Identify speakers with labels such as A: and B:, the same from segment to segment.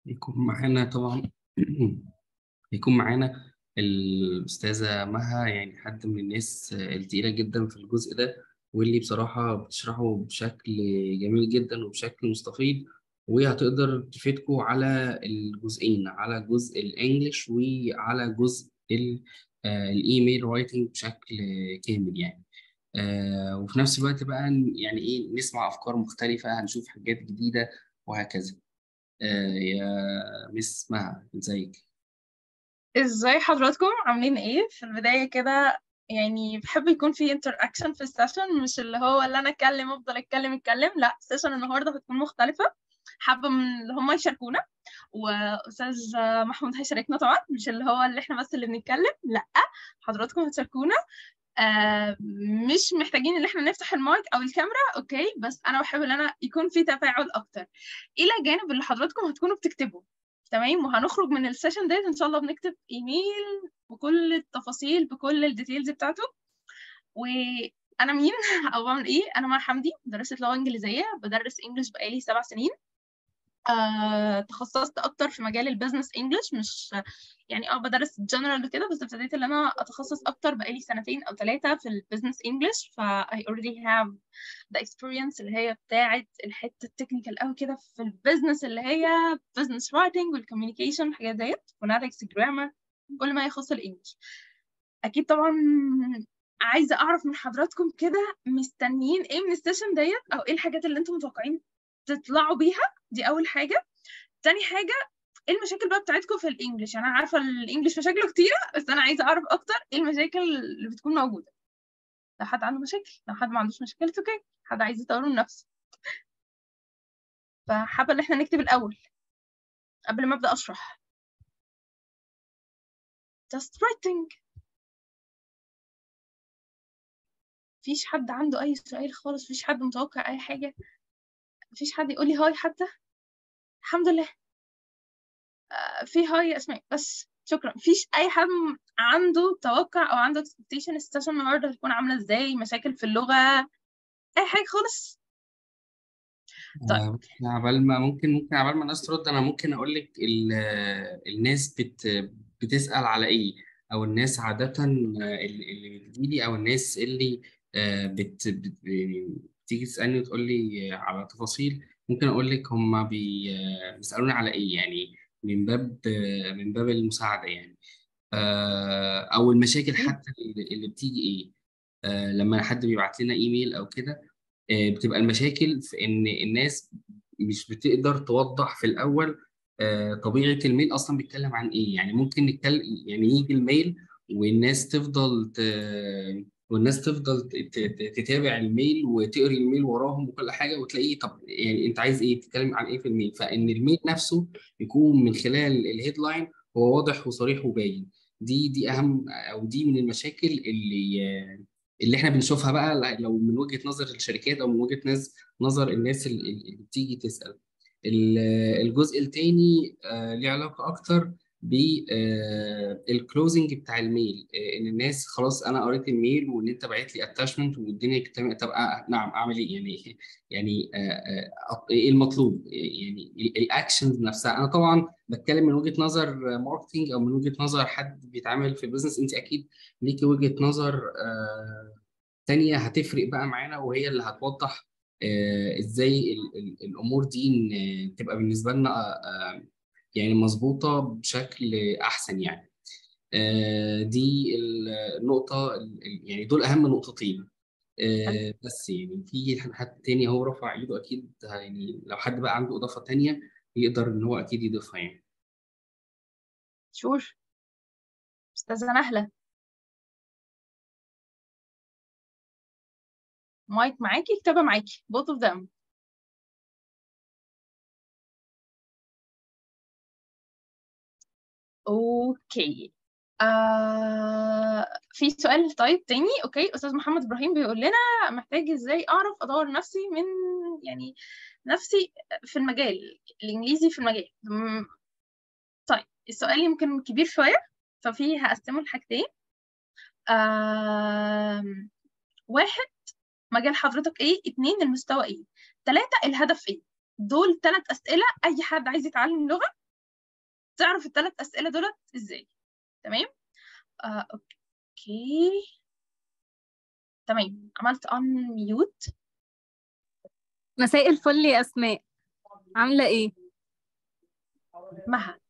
A: يكون معانا طبعا يكون معانا الأستاذة مها يعني حد من الناس التقيلة جدا في الجزء ده واللي بصراحة بتشرحه بشكل جميل جدا وبشكل مستفيض وهتقدر تفيدكم على الجزئين على جزء الإنجليش وعلى جزء ال- آه، الإيميل رايتنج بشكل كامل يعني آه، وفي نفس الوقت بقى يعني إيه نسمع أفكار مختلفة هنشوف حاجات جديدة وهكذا آه، يا مس مها ازيك
B: ازاي حضراتكم عاملين ايه في البداية كده يعني بحب يكون في انتر اكشن في السيشن مش اللي هو اللي انا اتكلم افضل اتكلم اتكلم لا السيشن النهارده هتكون مختلفة حابة من اللي هم يشاركونا واستاذ محمود هيشاركنا طبعا مش اللي هو اللي احنا بس اللي بنتكلم لا حضراتكم هتشاركونا آه مش محتاجين ان احنا نفتح المايك او الكاميرا اوكي بس انا بحب ان انا يكون في تفاعل اكتر الى جانب اللي حضراتكم هتكونوا بتكتبوا تمام وهنخرج من السيشن ديت ان شاء الله بنكتب ايميل بكل التفاصيل بكل الديتيلز بتاعته وانا مين او بعمل ايه انا مع حمدي مدرسه لغه انجليزيه بدرس انجلش بقالي سبع سنين آه، تخصصت اكتر في مجال البيزنس انجلش مش يعني اه بدرس جنرال وكده بس ابتديت ان انا اتخصص اكتر بقالي سنتين او ثلاثه في البيزنس انجلش ف I already have the experience اللي هي بتاعه الحته التكنيكال قوي كده في البيزنس اللي هي business writing والكوميونيكيشن الحاجات ديت phonetics grammar كل ما يخص الانجلش اكيد طبعا عايزه اعرف من حضراتكم كده مستنيين ايه من السيشن ديت او ايه الحاجات اللي انتم متوقعين تطلعوا بيها دي اول حاجه تاني حاجه ايه المشاكل بقى بتاعتكم في الانجليش انا عارفه الانجليش مشاكله كتيره بس انا عايزه اعرف اكتر ايه المشاكل اللي بتكون موجوده لو حد عنده مشاكل لو حد ما عندوش مشاكل اوكي حد عايز يطور من نفسه فحابه ان احنا نكتب الاول قبل ما ابدا اشرح just writing مفيش حد عنده اي سؤال خالص مفيش حد متوقع اي حاجه مفيش حد يقول لي هاي حتى الحمد لله آه، في هاي يا اسماء بس شكرا مفيش اي حد عنده توقع او عنده اكسبكتيشن السيشن النهارده هتكون عامله ازاي مشاكل في اللغه اي حاجه خالص طيب
A: آه، عبال ما ممكن ممكن عبال ما الناس ترد انا ممكن اقول لك ال- آه، الناس بت بتسأل على ايه او الناس عادة آه، اللي اللي بتجيلي او الناس اللي آه، بت بت- يعني بتيجي تسألني وتقول لي على تفاصيل ممكن اقول لك هم بي آه، بيسألوني على ايه يعني من باب آه، من باب المساعدة يعني آه، او المشاكل حتى اللي اللي بتيجي ايه آه، لما حد بيبعت لنا ايميل او كده آه، بتبقى المشاكل في ان الناس مش بتقدر توضح في الاول آه، طبيعه الميل اصلا بيتكلم عن ايه يعني ممكن نتكلم يعني يجي الميل والناس تفضل ت... والناس تفضل ت- ت- تتابع الميل وتقري الميل وراهم وكل حاجه وتلاقيه طب يعني انت عايز ايه بتتكلم عن ايه في الميل فان الميل نفسه يكون من خلال الهيدلاين هو واضح وصريح وباين دي دي اهم او دي من المشاكل اللي اللي احنا بنشوفها بقى لو من وجهة نظر الشركات او من وجهة ناس نظر الناس اللي اللي بتيجي تسأل ال- الجزء التاني آه، ليه علاقة اكتر بالكلوزنج بتاع الميل آه، ان الناس خلاص انا قريت الميل وان انت بعت لي اتاشمنت والدنيا تمام طب آه، نعم اعمل ايه يعني يعني آه، آه، ايه المطلوب يعني الاكشنز نفسها انا طبعا بتكلم من وجهة نظر ماركتنج او من وجهة نظر حد بيتعامل في البيزنس انت اكيد ليكي وجهة نظر آه، تانية هتفرق بقى معانا وهي اللي هتوضح آه، ازاي ال- ال- الامور دي إن تبقى بالنسبة لنا آه، آه، يعني مظبوطة بشكل احسن يعني آه، دي ال- النقطة ال- ال- يعني دول اهم نقطتين آه، بس يعني في حد تاني هو رفع ايده اكيد يعني لو حد بقى عنده اضافة تانية يقدر ان هو اكيد يضيفها يعني
B: شور استاذه نهله مايك معاكي كتابه معاكي both of them اوكي آه في سؤال طيب تاني اوكي استاذ محمد ابراهيم بيقول لنا محتاج ازاي اعرف اطور نفسي من يعني نفسي في المجال الانجليزي في المجال مم، طيب السؤال يمكن كبير شويه ففي هقسمه لحاجتين آم، واحد مجال حضرتك ايه اتنين المستوى ايه تلاتة الهدف ايه دول تلات اسئله اي حد عايز يتعلم لغه تعرف الثلاث اسئله دولت ازاي تمام آه اوكي تمام عملت ان ميوت
C: مساء الفل يا أسماء عاملة إيه؟
B: مها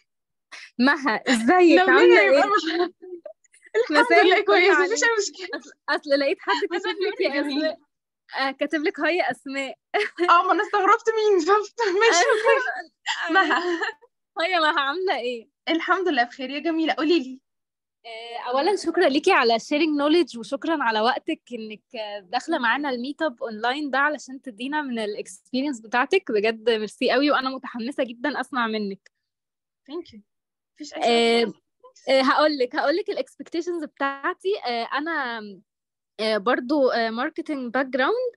C: مها ازيك
B: لو
C: عاملة
B: هي يبقى
C: إيه؟
B: مش الحمد
C: مساء
B: لله
C: الفل
B: كويسه
C: عليك.
B: مفيش اي مشكله
C: أصل, أصل لقيت حد
B: مساء
C: كاتب لك
B: النور
C: يا
B: الجميل.
C: أسماء آه كاتب لك هاي يا أسماء
B: اه ما انا استغربت مين شفت ماشي اوكي مها
C: هاي يا مها عاملة إيه؟
B: الحمد لله بخير يا جميله قولي لي
C: آه، اولا شكرا ليكي على شيرنج نوليدج وشكرا على وقتك انك آه، داخله معانا الميت اب اونلاين ده علشان تدينا من الاكسبيرينس بتاعتك بجد ميرسي قوي وانا متحمسه جدا اسمع منك
B: ثانك يو مفيش اي
C: آه،
B: سؤال
C: آه، هقول لك هقول لك الاكسبكتيشنز بتاعتي آه، انا آه، برضو ماركتنج باك جراوند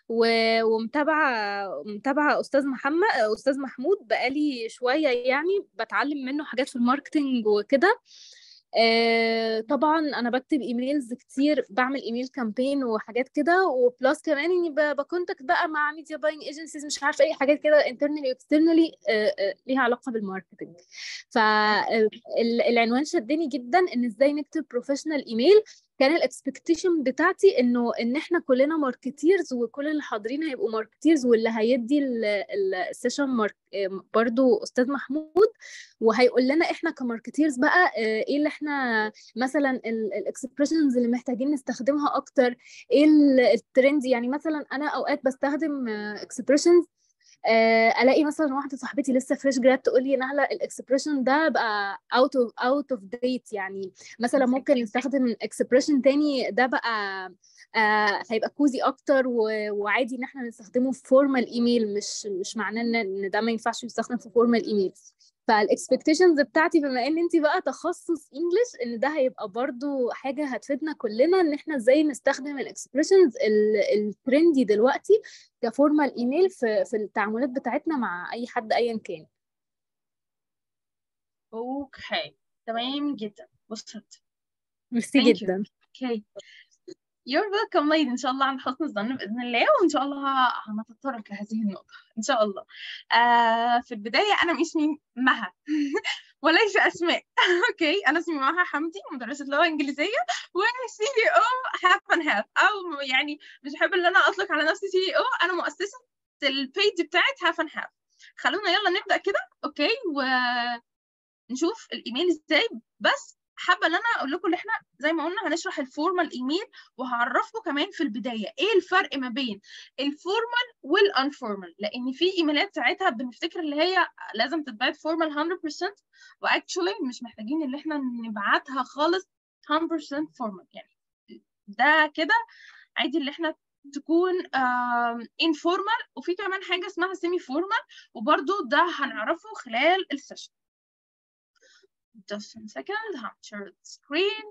C: ومتابعه متابعه استاذ محمد آه، استاذ محمود بقالي شويه يعني بتعلم منه حاجات في الماركتنج وكده آه، طبعا انا بكتب ايميلز كتير بعمل ايميل كامبين وحاجات كده وبلس كمان اني ب- بكونتاكت بقى مع ميديا باينج ايجنسيز مش عارفه ايه حاجات كده انترنالي واكسترنالي ليها علاقه بالماركتنج فالعنوان شدني جدا ان ازاي نكتب بروفيشنال ايميل كان الاكسبكتيشن بتاعتي انه ان احنا كلنا ماركتيرز وكل اللي حاضرين هيبقوا ماركتيرز واللي هيدي السيشن مارك برضو استاذ محمود وهيقول لنا احنا كماركتيرز بقى آه، ايه اللي احنا مثلا الاكسبريشنز اللي محتاجين نستخدمها اكتر ايه ال- الترند يعني مثلا انا اوقات بستخدم اكسبريشنز الاقي مثلا واحده صاحبتي لسه فريش جراد تقول لي نهله الاكسبريشن ده بقى اوت اوف اوت اوف ديت يعني مثلا ممكن نستخدم اكسبريشن تاني ده بقى آه هيبقى كوزي اكتر و- وعادي ان احنا نستخدمه في فورمال ايميل مش مش معناه ان ان ده ما ينفعش يستخدم في فورمال ايميل فالاكسبكتيشنز بتاعتي بما ان انت بقى تخصص انجلش ان ده هيبقى برضو حاجه هتفيدنا كلنا ان احنا ازاي نستخدم الاكسبريشنز الترندي دلوقتي كفورمال ايميل في في التعاملات بتاعتنا مع اي حد ايا كان
B: اوكي تمام جدا وصلت
C: ميرسي
B: Thank you.
C: جدا
B: اوكي You're welcome lady إن شاء الله عن حسن الظن بإذن الله وإن شاء الله ه- هنتطرق لهذه النقطة إن شاء الله آه في البداية أنا اسمي مها وليس أسماء أوكي أنا اسمي مها حمدي مدرسة لغة إنجليزية وسي اي أو هاف أند هاف أو يعني مش بحب إن أنا أطلق على نفسي سي اي أو أنا مؤسسة البيج بتاعت هاف أند هاف خلونا يلا نبدأ كده أوكي ونشوف الإيميل إزاي بس حابه ان انا اقول لكم ان احنا زي ما قلنا هنشرح الفورمال ايميل وهعرفكم كمان في البدايه ايه الفرق ما بين الفورمال والانفورمال لان في ايميلات ساعتها بنفتكر اللي هي لازم تتبعت فورمال 100% واكشولي مش محتاجين ان احنا نبعتها خالص 100% فورمال يعني ده كده عادي اللي احنا تكون انفورمال وفي كمان حاجه اسمها سيمي فورمال وبرده ده هنعرفه خلال السيشن just a second I'll share the screen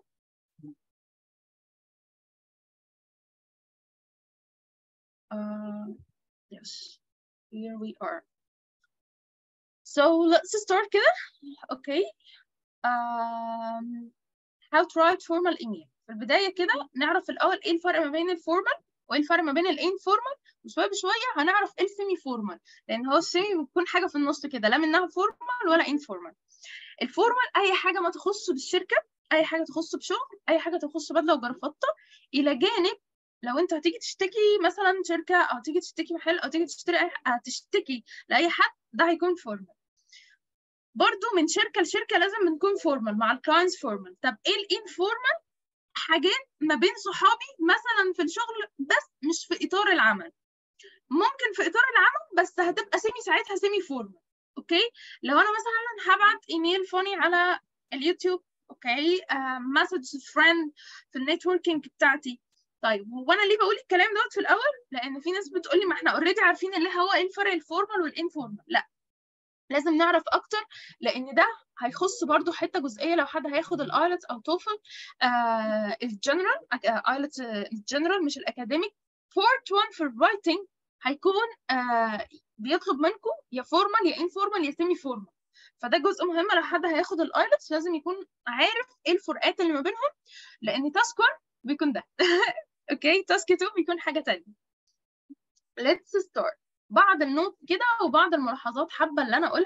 B: uh, yes here we are so let's start كده okay um, how to write formal email في البداية كده نعرف الأول إيه الفرق ما بين الفورمال وإيه الفرق ما بين الانفورمال وشوية بشوية هنعرف إيه السيمي فورمال لأن هو السيمي بيكون حاجة في النص كده لا منها فورمال ولا انفورمال الفورمال اي حاجه ما تخص بالشركه اي حاجه تخص بشغل اي حاجه تخص بدله وجرافطه الى جانب لو انت هتيجي تشتكي مثلا شركه او هتيجي تشتكي محل او تيجي تشتري أي... هتشتكي لاي حد ده هيكون فورمال برضو من شركه لشركه لازم نكون فورمال مع الكلاينتس فورمال طب ايه الانفورمال حاجات ما بين صحابي مثلا في الشغل بس مش في اطار العمل ممكن في اطار العمل بس هتبقى سيمي ساعتها سيمي فورمال اوكي لو انا مثلا هبعت ايميل فوني على اليوتيوب اوكي مسج فريند في النتوركينج بتاعتي طيب وانا ليه بقول الكلام دوت في الاول لان في ناس بتقول لي ما احنا اوريدي عارفين اللي هو ايه الفرق الفورمال والانفورمال لا لازم نعرف اكتر لان ده هيخص برضو حته جزئيه لو حد هياخد الايلتس او توفل آه الجنرال ايلتس الجنرال مش الاكاديميك بارت 1 في الرايتنج هيكون آه بيطلب منكم يا فورمال يا انفورمال يا سيمي فورمال فده جزء مهم لو حد هياخد الايلتس لازم يكون عارف ايه الفروقات اللي ما بينهم لان تاسك 1 بيكون ده اوكي تاسك 2 بيكون حاجه تانية let's start بعض النوت كده وبعض الملاحظات حابه اللي انا اقولها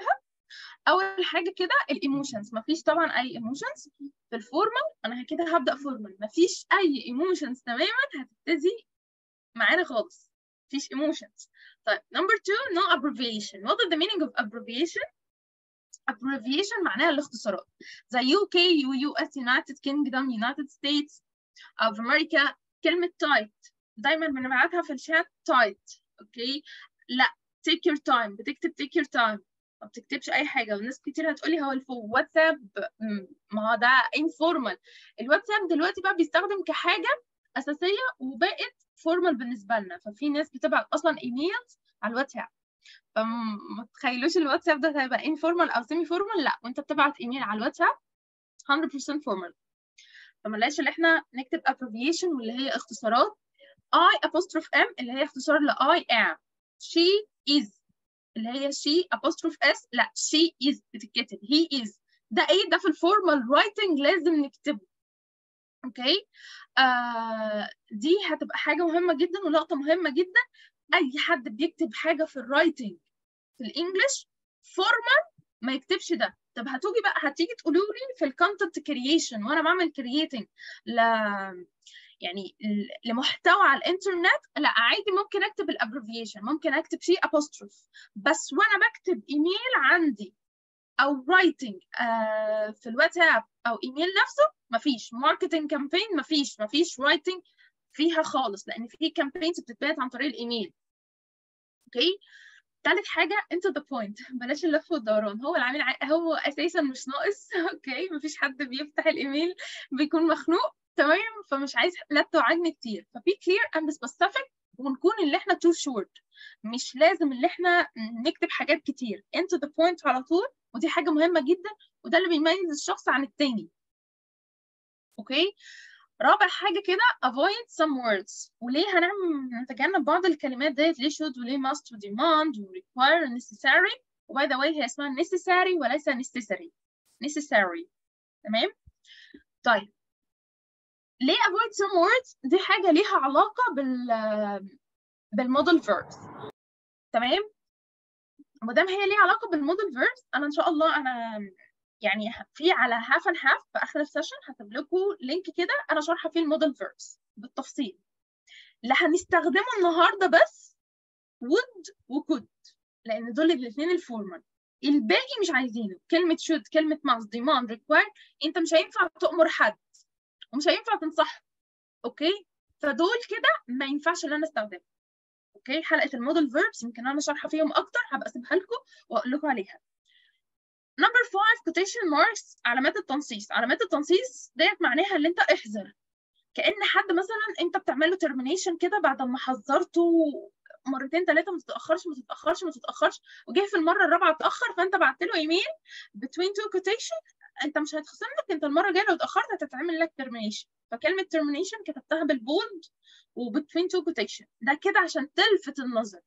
B: اول حاجه كده الايموشنز مفيش طبعا اي ايموشنز في الفورمال انا كده هبدا فورمال مفيش اي ايموشنز تماما هتبتدي معانا خالص مفيش ايموشنز طيب number two no abbreviation what is the meaning of abbreviation abbreviation معناها الاختصارات زي UK US United Kingdom United States of America كلمة tight دايما بنبعتها في الشات tight اوكي لا take your time بتكتب take your time ما بتكتبش اي حاجه والناس كتير هتقولي هو الواتساب ما هو ده informal الواتساب دلوقتي بقى بيستخدم كحاجه اساسيه وبقت فورمال بالنسبه لنا ففي ناس بتبعت اصلا ايميلز على الواتساب فما تخيلوش الواتساب ده هيبقى informal او semi formal لا وانت بتبعت ايميل على الواتساب 100% formal فملاش اللي احنا نكتب abbreviation واللي هي اختصارات I apostrophe M اللي هي اختصار ل I am she is اللي هي she apostrophe S لا she is بتتكتب he is ده ايه ده في الفورمال رايتنج لازم نكتبه اوكي آه دي هتبقى حاجه مهمه جدا ولقطه مهمه جدا اي حد بيكتب حاجه في الرايتنج في الانجليش فورمال ما يكتبش ده طب هتيجي بقى هتيجي تقولوا لي في الكونتنت كرييشن وانا بعمل كرييتنج ل يعني لمحتوى على الانترنت لا عادي ممكن اكتب الابريفيشن ممكن اكتب فيه apostrophe بس وانا بكتب ايميل عندي او رايتنج آه في الواتساب او ايميل نفسه مفيش ماركتنج كامبين مفيش مفيش رايتنج فيها خالص لان في كامبينز بتتبعت عن طريق الايميل اوكي ثالث حاجه انت ذا بوينت بلاش اللف والدوران هو العميل ع... هو اساسا مش ناقص اوكي مفيش حد بيفتح الايميل بيكون مخنوق تمام فمش عايز لا توعدني كتير فبي كلير اند سبيسيفيك ونكون اللي احنا تو شورت مش لازم اللي احنا نكتب حاجات كتير انت ذا بوينت على طول ودي حاجه مهمه جدا وده اللي بيميز الشخص عن التاني اوكي رابع حاجة كده avoid some words وليه هنعمل نتجنب بعض الكلمات ديت ليه should وليه must و demand و require و necessary و by the way هي اسمها necessary وليس necessary necessary تمام طيب ليه avoid some words دي حاجة ليها علاقة بال بالمودل verbs تمام مادام هي ليها علاقة بالمودل verbs أنا إن شاء الله أنا يعني في على هاف اند هاف في اخر السيشن هسيب لكم لينك كده انا شارحه فيه المودل فيربس بالتفصيل اللي هنستخدمه النهارده بس would وكود لان دول الاثنين الفورمال الباقي مش عايزينه كلمه should كلمه must demand require انت مش هينفع تأمر حد ومش هينفع تنصحه اوكي فدول كده ما ينفعش ان انا استخدمهم اوكي حلقه المودل فيربس يمكن انا شارحه فيهم اكتر هبقى اسيبها لكم واقول لكم عليها نمبر 5 quotation marks علامات التنصيص علامات التنصيص ديت معناها ان انت احذر كأن حد مثلا انت بتعمل له termination كده بعد ما حذرته مرتين ثلاثه ما تتاخرش ما تتاخرش ما تتاخرش وجه في المره الرابعه اتاخر فانت بعت له ايميل between two quotation انت مش هيتخصم لك انت المره الجايه لو اتاخرت هتتعمل لك termination فكلمه termination كتبتها بالبولد وبتوين two quotation ده كده عشان تلفت النظر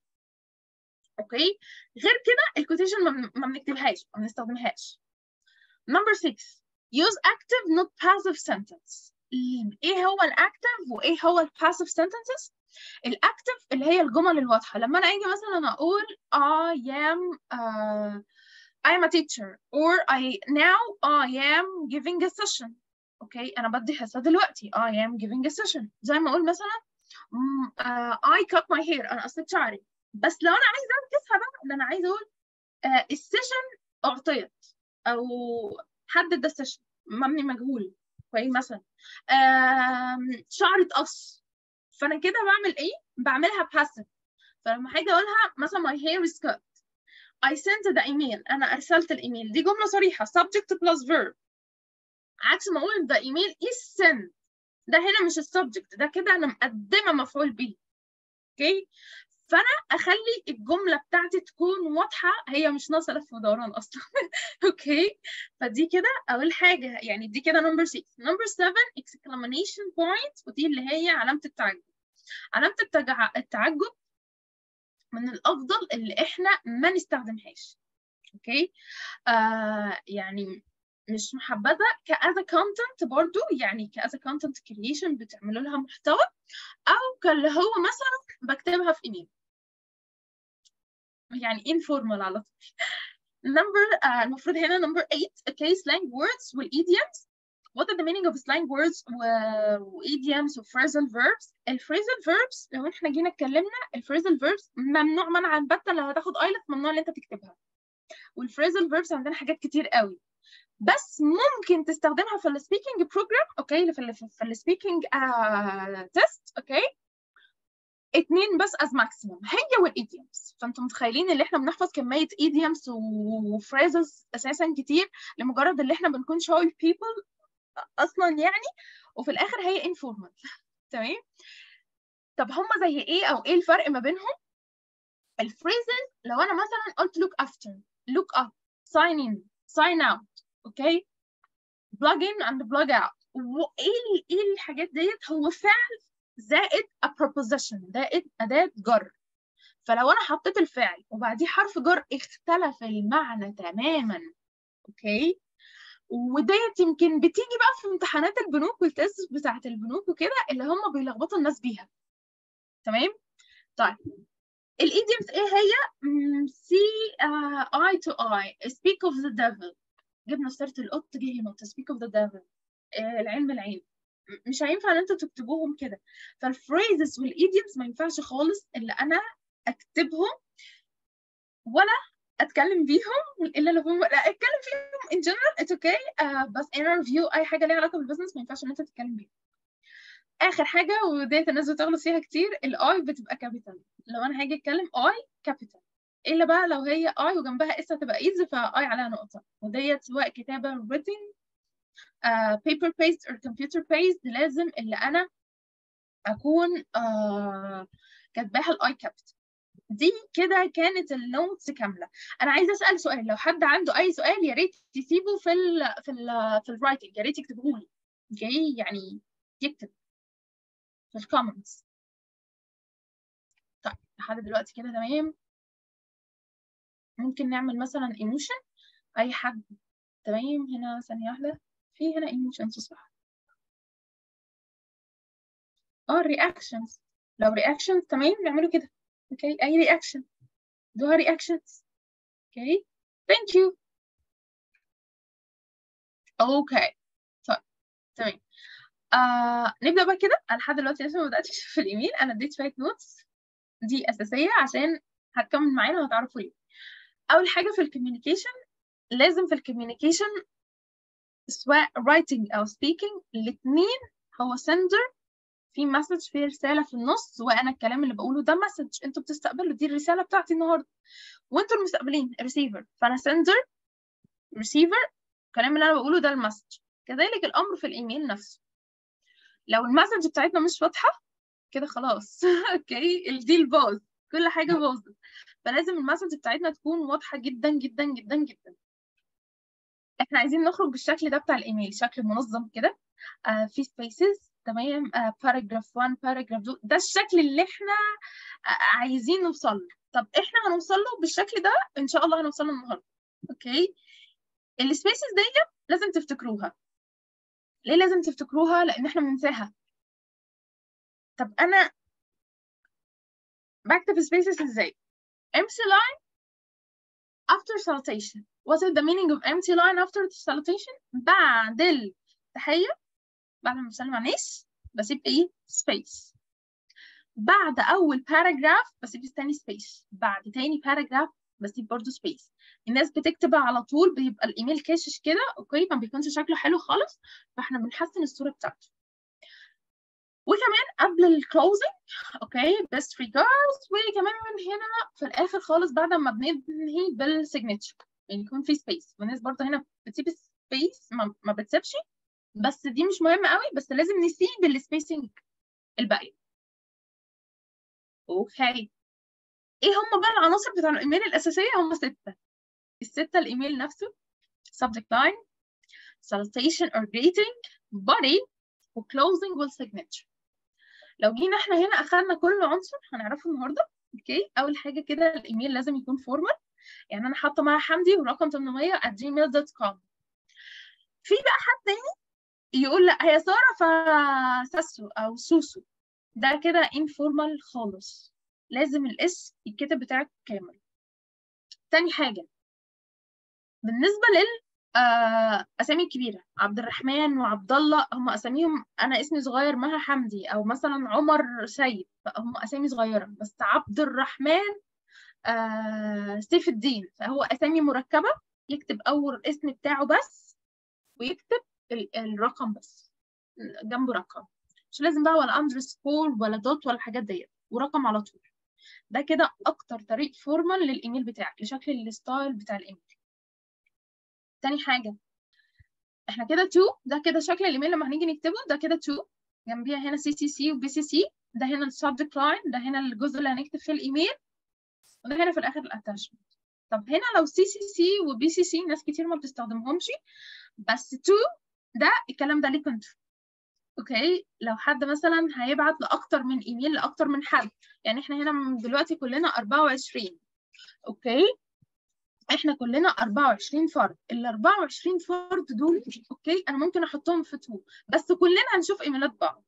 B: اوكي غير كده الكوتيشن ما بنكتبهاش ما بنستخدمهاش نمبر 6 use active not passive sentence ايه هو الاكتف وايه هو الباسيف sentences الاكتف اللي هي الجمل الواضحه لما انا اجي مثلا اقول I am uh, I am a teacher or I now I am giving a session اوكي انا بدي حصه دلوقتي I am giving a session زي ما اقول مثلا uh, I cut my hair انا قصيت شعري بس لو انا عايزه انكسها بقى ده انا عايزه اقول آه السيشن اعطيت او حدد ده السيشن مبني مجهول كويس مثلا آه شعر اتقص فانا كده بعمل ايه بعملها باسف فلما هاجي اقولها مثلا my hair is cut I sent the email انا ارسلت الايميل دي جمله صريحه subject plus verb عكس ما اقول the email is sent ده هنا مش السبجكت ده كده انا مقدمه مفعول به اوكي فانا اخلي الجمله بتاعتي تكون واضحه هي مش ناقصه لف ودوران اصلا اوكي فدي كده اول حاجه يعني دي كده نمبر 6 نمبر 7 exclamation point ودي اللي هي علامه التعجب علامه التجع... التعجب من الافضل اللي احنا ما نستخدمهاش اوكي آه يعني مش محبذه كأذا كونتنت برضو يعني كأذا كونتنت كرييشن بتعملوا لها محتوى او كاللي هو مثلا بكتبها في ايميل يعني انفورمال على طول number uh, المفروض هنا number 8 okay slang words والidioms what are the meaning of slang words و و idioms و phrasal verbs ال phrasal verbs لو احنا جينا اتكلمنا ال phrasal verbs ممنوع منعا باتا لو هتاخد ايلتس ممنوع ان انت تكتبها وال phrasal verbs عندنا حاجات كتير قوي بس ممكن تستخدمها في السبيكنج بروجرام اوكي في ال في السبيكنج تيست اوكي اتنين بس از ماكسيموم هي والايديومز فانتم متخيلين ان احنا بنحفظ كميه ايديومز وفريزز اساسا كتير لمجرد ان احنا بنكون شوي بيبل اصلا يعني وفي الاخر هي انفورمال تمام طب هم زي ايه او ايه الفرق ما بينهم الفريزز لو انا مثلا قلت look after look up sign in sign out اوكي plug in and plug out وايه ايه الحاجات ديت هو فعل زائد a preposition زائد أداة جر فلو أنا حطيت الفعل وبعديه حرف جر اختلف المعنى تماما أوكي وديت يمكن بتيجي بقى في امتحانات البنوك والتست بتاعة البنوك وكده اللي هم بيلخبطوا الناس بيها تمام طيب الايديومز ايه هي see uh, eye to eye speak of the devil جبنا سيرة القط جه هنا speak of the devil uh, العلم العين مش هينفع ان انتوا تكتبوهم كده فالفريزز والايديومز ما ينفعش خالص اللي انا اكتبهم ولا اتكلم بيهم الا لو هم لا اتكلم فيهم ان جنرال اتس اوكي بس انترفيو اي حاجه ليها علاقه بالبزنس ما ينفعش ان انت تتكلم بيها اخر حاجه وديت الناس بتغلط فيها كتير الاي بتبقى كابيتال لو انا هاجي اتكلم اي كابيتال الا بقى لو هي اي وجنبها اس هتبقى ايز فاي عليها نقطه وديت سواء كتابه written uh, paper based or computer based لازم اللي انا اكون uh, كاتباها الاي كابيتال دي كده كانت النوتس كامله انا عايزه اسال سؤال لو حد عنده اي سؤال يا ريت تسيبه في ال في ال في الرايتنج يا ريت يكتبه لي جاي يعني يكتب في الكومنتس طيب لحد دلوقتي كده تمام ممكن نعمل مثلا ايموشن اي حد تمام هنا ثانيه واحده في هنا ايموشنز صح اه رياكشنز لو رياكشنز تمام نعمله كده اوكي اي رياكشن دوها رياكشنز اوكي ثانك يو اوكي طيب تمام آه نبدا بقى كده انا لحد دلوقتي لسه ما بداتش في الايميل انا اديت شويه نوتس دي اساسيه عشان هتكمل معانا وهتعرفوا ليه اول حاجه في الكوميونيكيشن لازم في الكوميونيكيشن سواء writing أو speaking الاتنين هو sender في مسج في رسالة في النص وأنا الكلام اللي بقوله ده مسج أنتوا بتستقبلوا دي الرسالة بتاعتي النهاردة وأنتوا المستقبلين receiver فأنا sender receiver الكلام اللي أنا بقوله ده المسج كذلك الأمر في الإيميل نفسه لو المسج بتاعتنا مش واضحة كده خلاص اوكي الديل باظ كل حاجة باظت فلازم المسج بتاعتنا تكون واضحة جدا جدا جدا جدا احنا عايزين نخرج بالشكل ده بتاع الايميل شكل منظم كده آه في سبيسز تمام آه باراجراف 1 باراجراف 2 ده الشكل اللي احنا آه عايزين نوصل له طب احنا هنوصل له بالشكل ده ان شاء الله هنوصل له النهارده اوكي السبيسز دي لازم تفتكروها ليه لازم تفتكروها لان احنا بننساها طب انا بكتب سبيسز ازاي empty line after salutation what is the meaning of empty line after salutation بعد التحية بعد ما بسلم على الناس بسيب ايه space بعد أول paragraph بسيب تاني space بعد تاني paragraph بسيب برضو space الناس بتكتب على طول بيبقى الإيميل كاشش كده أوكي ما بيكونش شكله حلو خالص فاحنا بنحسن الصورة بتاعته وكمان قبل الكلوزنج اوكي best regards وكمان من هنا في الاخر خالص بعد ما بننهي بالسيجنتشر يعني يكون في سبيس والناس برضه هنا بتسيب سبيس ما, ما بتسيبش بس دي مش مهمه قوي بس لازم نسيب السبيسنج الباقيه اوكي ايه هم بقى العناصر بتاع الايميل الاساسيه هم سته السته الايميل نفسه subject line salutation or greeting body وclosing والsignature لو جينا احنا هنا اخدنا كل عنصر هنعرفه النهارده اوكي اول حاجه كده الايميل لازم يكون فورمال يعني انا حاطه معاه حمدي ورقم 800 at gmail.com في بقى حد تاني يقول لا هي ساره فساسو او سوسو ده كده انفورمال خالص لازم الاس الكتاب بتاعك كامل تاني حاجه بالنسبه لل آه، اسامي كبيره عبد الرحمن وعبد الله هم اساميهم انا اسمي صغير مها حمدي او مثلا عمر سيد فهم اسامي صغيره بس عبد الرحمن آه، سيف الدين فهو اسامي مركبه يكتب اول اسم بتاعه بس ويكتب ال- الرقم بس جنبه رقم مش لازم بقى ولا اندرسكور ولا دوت ولا الحاجات ديت ورقم على طول ده كده اكتر طريق فورمال للايميل بتاعك لشكل الستايل بتاع الايميل تاني حاجه احنا كده تو ده كده شكل الايميل لما هنيجي نكتبه ده كده تو جنبيها هنا سي سي سي وبي سي سي ده هنا السبجكت لاين ده هنا الجزء اللي هنكتب فيه الايميل وده هنا في الاخر الاتاشمنت طب هنا لو سي سي سي وبي سي سي ناس كتير ما بتستخدمهمش بس تو ده الكلام ده ليكوا انتوا اوكي لو حد مثلا هيبعت لاكتر من ايميل لاكتر من حد يعني احنا هنا من دلوقتي كلنا 24 اوكي احنا كلنا 24 فرد ال 24 فرد دول اوكي انا ممكن احطهم في تو بس كلنا هنشوف ايميلات بعض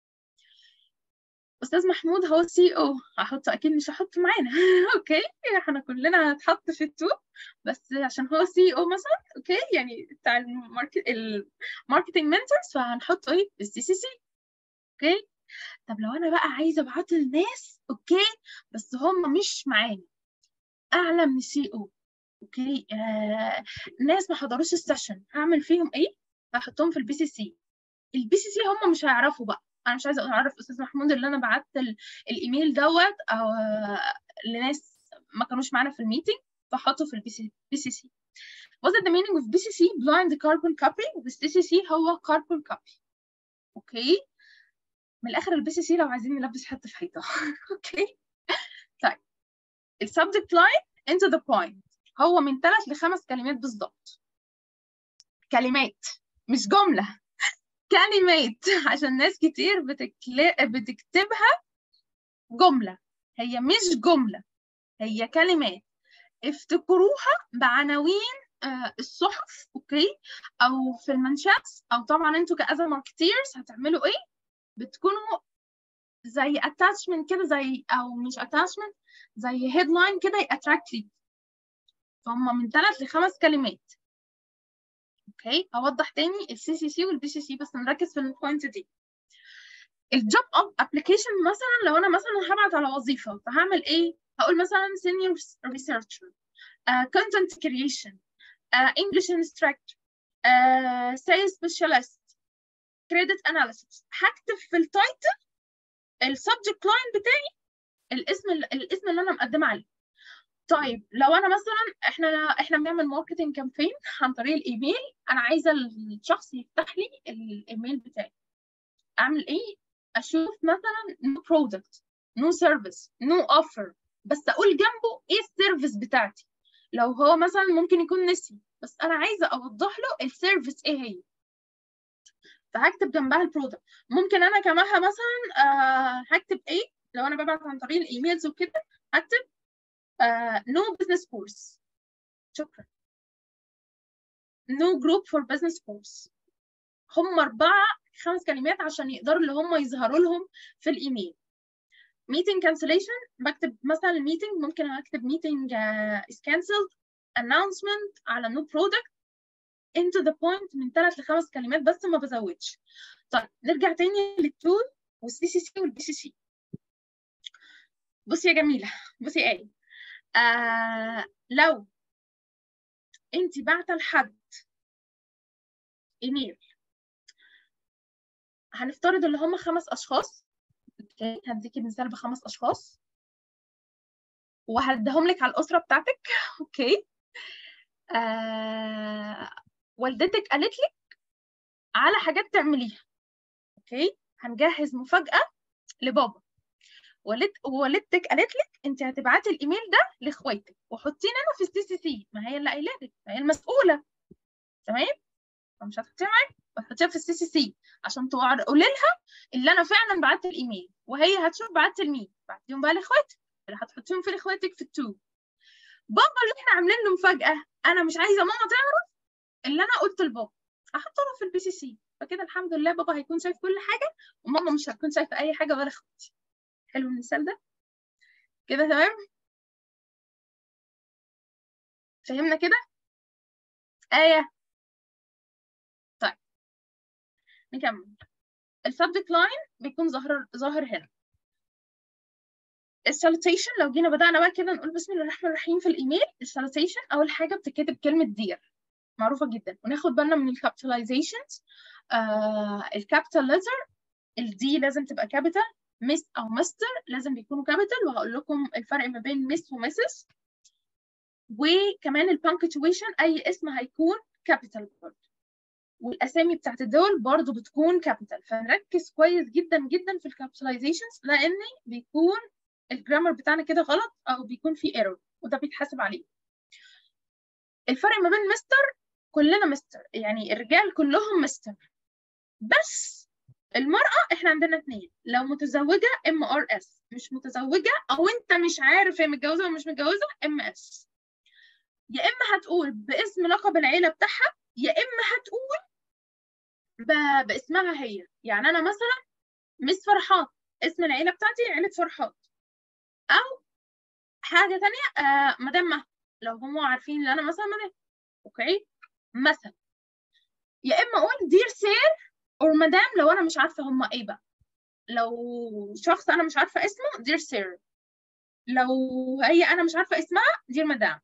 B: استاذ محمود هو سي او هحطه اكيد مش هحطه معانا اوكي احنا كلنا هنتحط في التو بس عشان هو سي او مثلا اوكي يعني بتاع الماركت الماركتنج منتورز فهنحطه ايه السي سي سي اوكي طب لو انا بقى عايزه ابعت للناس اوكي بس هم مش معانا اعلى من السي او اوكي آه ناس ما حضروش السيشن هعمل فيهم ايه هحطهم في البي سي سي البي سي سي هم مش هيعرفوا بقى انا مش عايزه اعرف استاذ محمود اللي انا بعت ال- الايميل دوت او آه، لناس ما كانوش معانا في الميتنج فحطه في البي سي بي سي سي What is the meaning of BCC blind carbon copy والسي سي سي هو carbon copy اوكي من الاخر البي سي سي لو عايزين نلبس حته في حيطه اوكي طيب السبجكت لاين into the point هو من ثلاث لخمس كلمات بالظبط كلمات مش جمله كلمات عشان ناس كتير بتكل... بتكتبها جمله هي مش جمله هي كلمات افتكروها بعناوين آه، الصحف اوكي او في المنشات او طبعا انتوا كأذا ماركتيرز هتعملوا ايه بتكونوا زي اتاتشمنت كده زي او مش اتاتشمنت زي هيدلاين كده ياتراكت ليك فهم من ثلاث لخمس كلمات اوكي اوضح تاني السي سي سي والبي سي سي بس نركز في البوينت دي الجوب اب ابلكيشن مثلا لو انا مثلا هبعت على وظيفه فهعمل ايه هقول مثلا senior researcher uh, content creation uh, English instructor uh, sales specialist credit analysis هكتب في التايتل السبجكت لاين بتاعي الاسم الاسم اللي انا مقدمه عليه طيب لو انا مثلا احنا احنا بنعمل ماركتنج كامبين عن طريق الايميل انا عايزه الشخص يفتح لي الايميل بتاعي اعمل ايه اشوف مثلا نو برودكت نو سيرفيس نو اوفر بس اقول جنبه ايه السيرفيس بتاعتي لو هو مثلا ممكن يكون نسي بس انا عايزه اوضح له السيرفيس ايه هي فهكتب جنبها البرودكت ممكن انا كمها مثلا آه هكتب ايه لو انا ببعت عن طريق الايميلز وكده هكتب نو بزنس كورس شكرا نو جروب فور بزنس كورس هم اربعه خمس كلمات عشان يقدروا اللي هم يظهروا لهم في الايميل meeting cancellation بكتب مثلا الميتنج ممكن اكتب meeting uh, is cancelled announcement على no product into the point من ثلاث لخمس كلمات بس ما بزودش طيب نرجع تاني للتول والسي سي سي والبي سي سي بصي يا جميلة بصي يا آية آه لو انت بعت لحد ايميل هنفترض اللي هم خمس اشخاص اوكي هديكي مثال بخمس اشخاص وهديهم لك على الاسره بتاعتك اوكي آه... والدتك قالت لك على حاجات تعمليها اوكي هنجهز مفاجاه لبابا والد والدتك قالت لك انت هتبعتي الايميل ده لاخواتك وحطيني انا في السي سي سي ما هي اللي قايله لك ما هي المسؤوله تمام فمش هتحطيها معاك هتحطيها في السي سي سي عشان تقولي لها اللي انا فعلا بعت الايميل وهي هتشوف بعت لمين بعتيهم بقى لاخواتك اللي هتحطيهم في اخواتك في التو بابا اللي احنا عاملين له مفاجاه انا مش عايزه ماما تعرف اللي انا قلت لبابا احطه له في البي سي سي فكده الحمد لله بابا هيكون شايف كل حاجه وماما مش هتكون شايفه اي حاجه ولا اخواتي حلو المثال ده كده تمام فهمنا كده آية طيب نكمل السبجكت لاين بيكون ظاهر ظاهر هنا السالوتيشن لو جينا بدأنا بقى كده نقول بسم الله الرحمن الرحيم في الإيميل السالوتيشن أول حاجة بتتكتب كلمة دير معروفة جدا وناخد بالنا من الكابيتاليزيشنز آه الكابيتال لتر الدي لازم تبقى كابيتال مس أو مستر لازم بيكونوا كابيتال وهقول لكم الفرق ما بين مس ومسز وكمان البانكتويشن أي اسم هيكون كابيتال برضه والاسامي بتاعت الدول برضو بتكون كابيتال فنركز كويس جدا جدا في الكابيتاليزيشنز لان بيكون الجرامر بتاعنا كده غلط او بيكون في ايرور وده بيتحاسب عليه الفرق ما بين مستر كلنا مستر يعني الرجال كلهم مستر بس المرأة احنا عندنا اتنين لو متزوجة ام ار اس مش متزوجة او انت مش عارف هي متجوزة ولا مش متجوزة ام اس يا اما هتقول باسم لقب العيلة بتاعها يا اما هتقول ب... باسمها هي يعني انا مثلا مس فرحات اسم العيله بتاعتي عيله فرحات او حاجه تانية آه مدام مها لو هم عارفين ان انا مثلا مدام اوكي مثلا يا اما اقول دير سير او مدام لو انا مش عارفه هم ايه بقى لو شخص انا مش عارفه اسمه دير سير لو هي انا مش عارفه اسمها دير مدام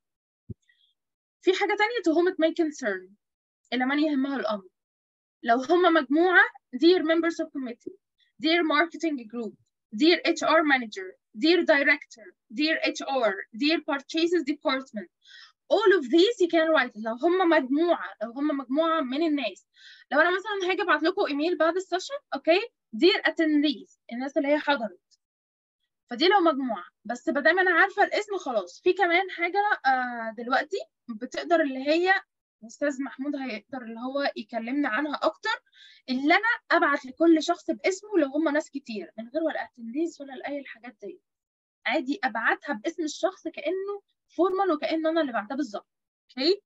B: في حاجه تانية to whom it may concern الى من يهمها الامر لو هم مجموعة dear members of committee dear marketing group dear HR manager dear director dear HR dear purchases department all of these you can write لو هم مجموعة لو هم مجموعة من الناس لو أنا مثلا هاجي أبعت لكم إيميل بعد السيشن أوكي dear attendees الناس اللي هي حضرت فدي لو مجموعة بس ما دام أنا عارفة الاسم خلاص في كمان حاجة آه دلوقتي بتقدر اللي هي استاذ محمود هيقدر اللي هو يكلمنا عنها اكتر اللي انا ابعت لكل شخص باسمه لو هم ناس كتير من غير ولا اتنديز ولا اي الحاجات دي عادي ابعتها باسم الشخص كانه فورمال وكان انا اللي بعتها بالظبط اوكي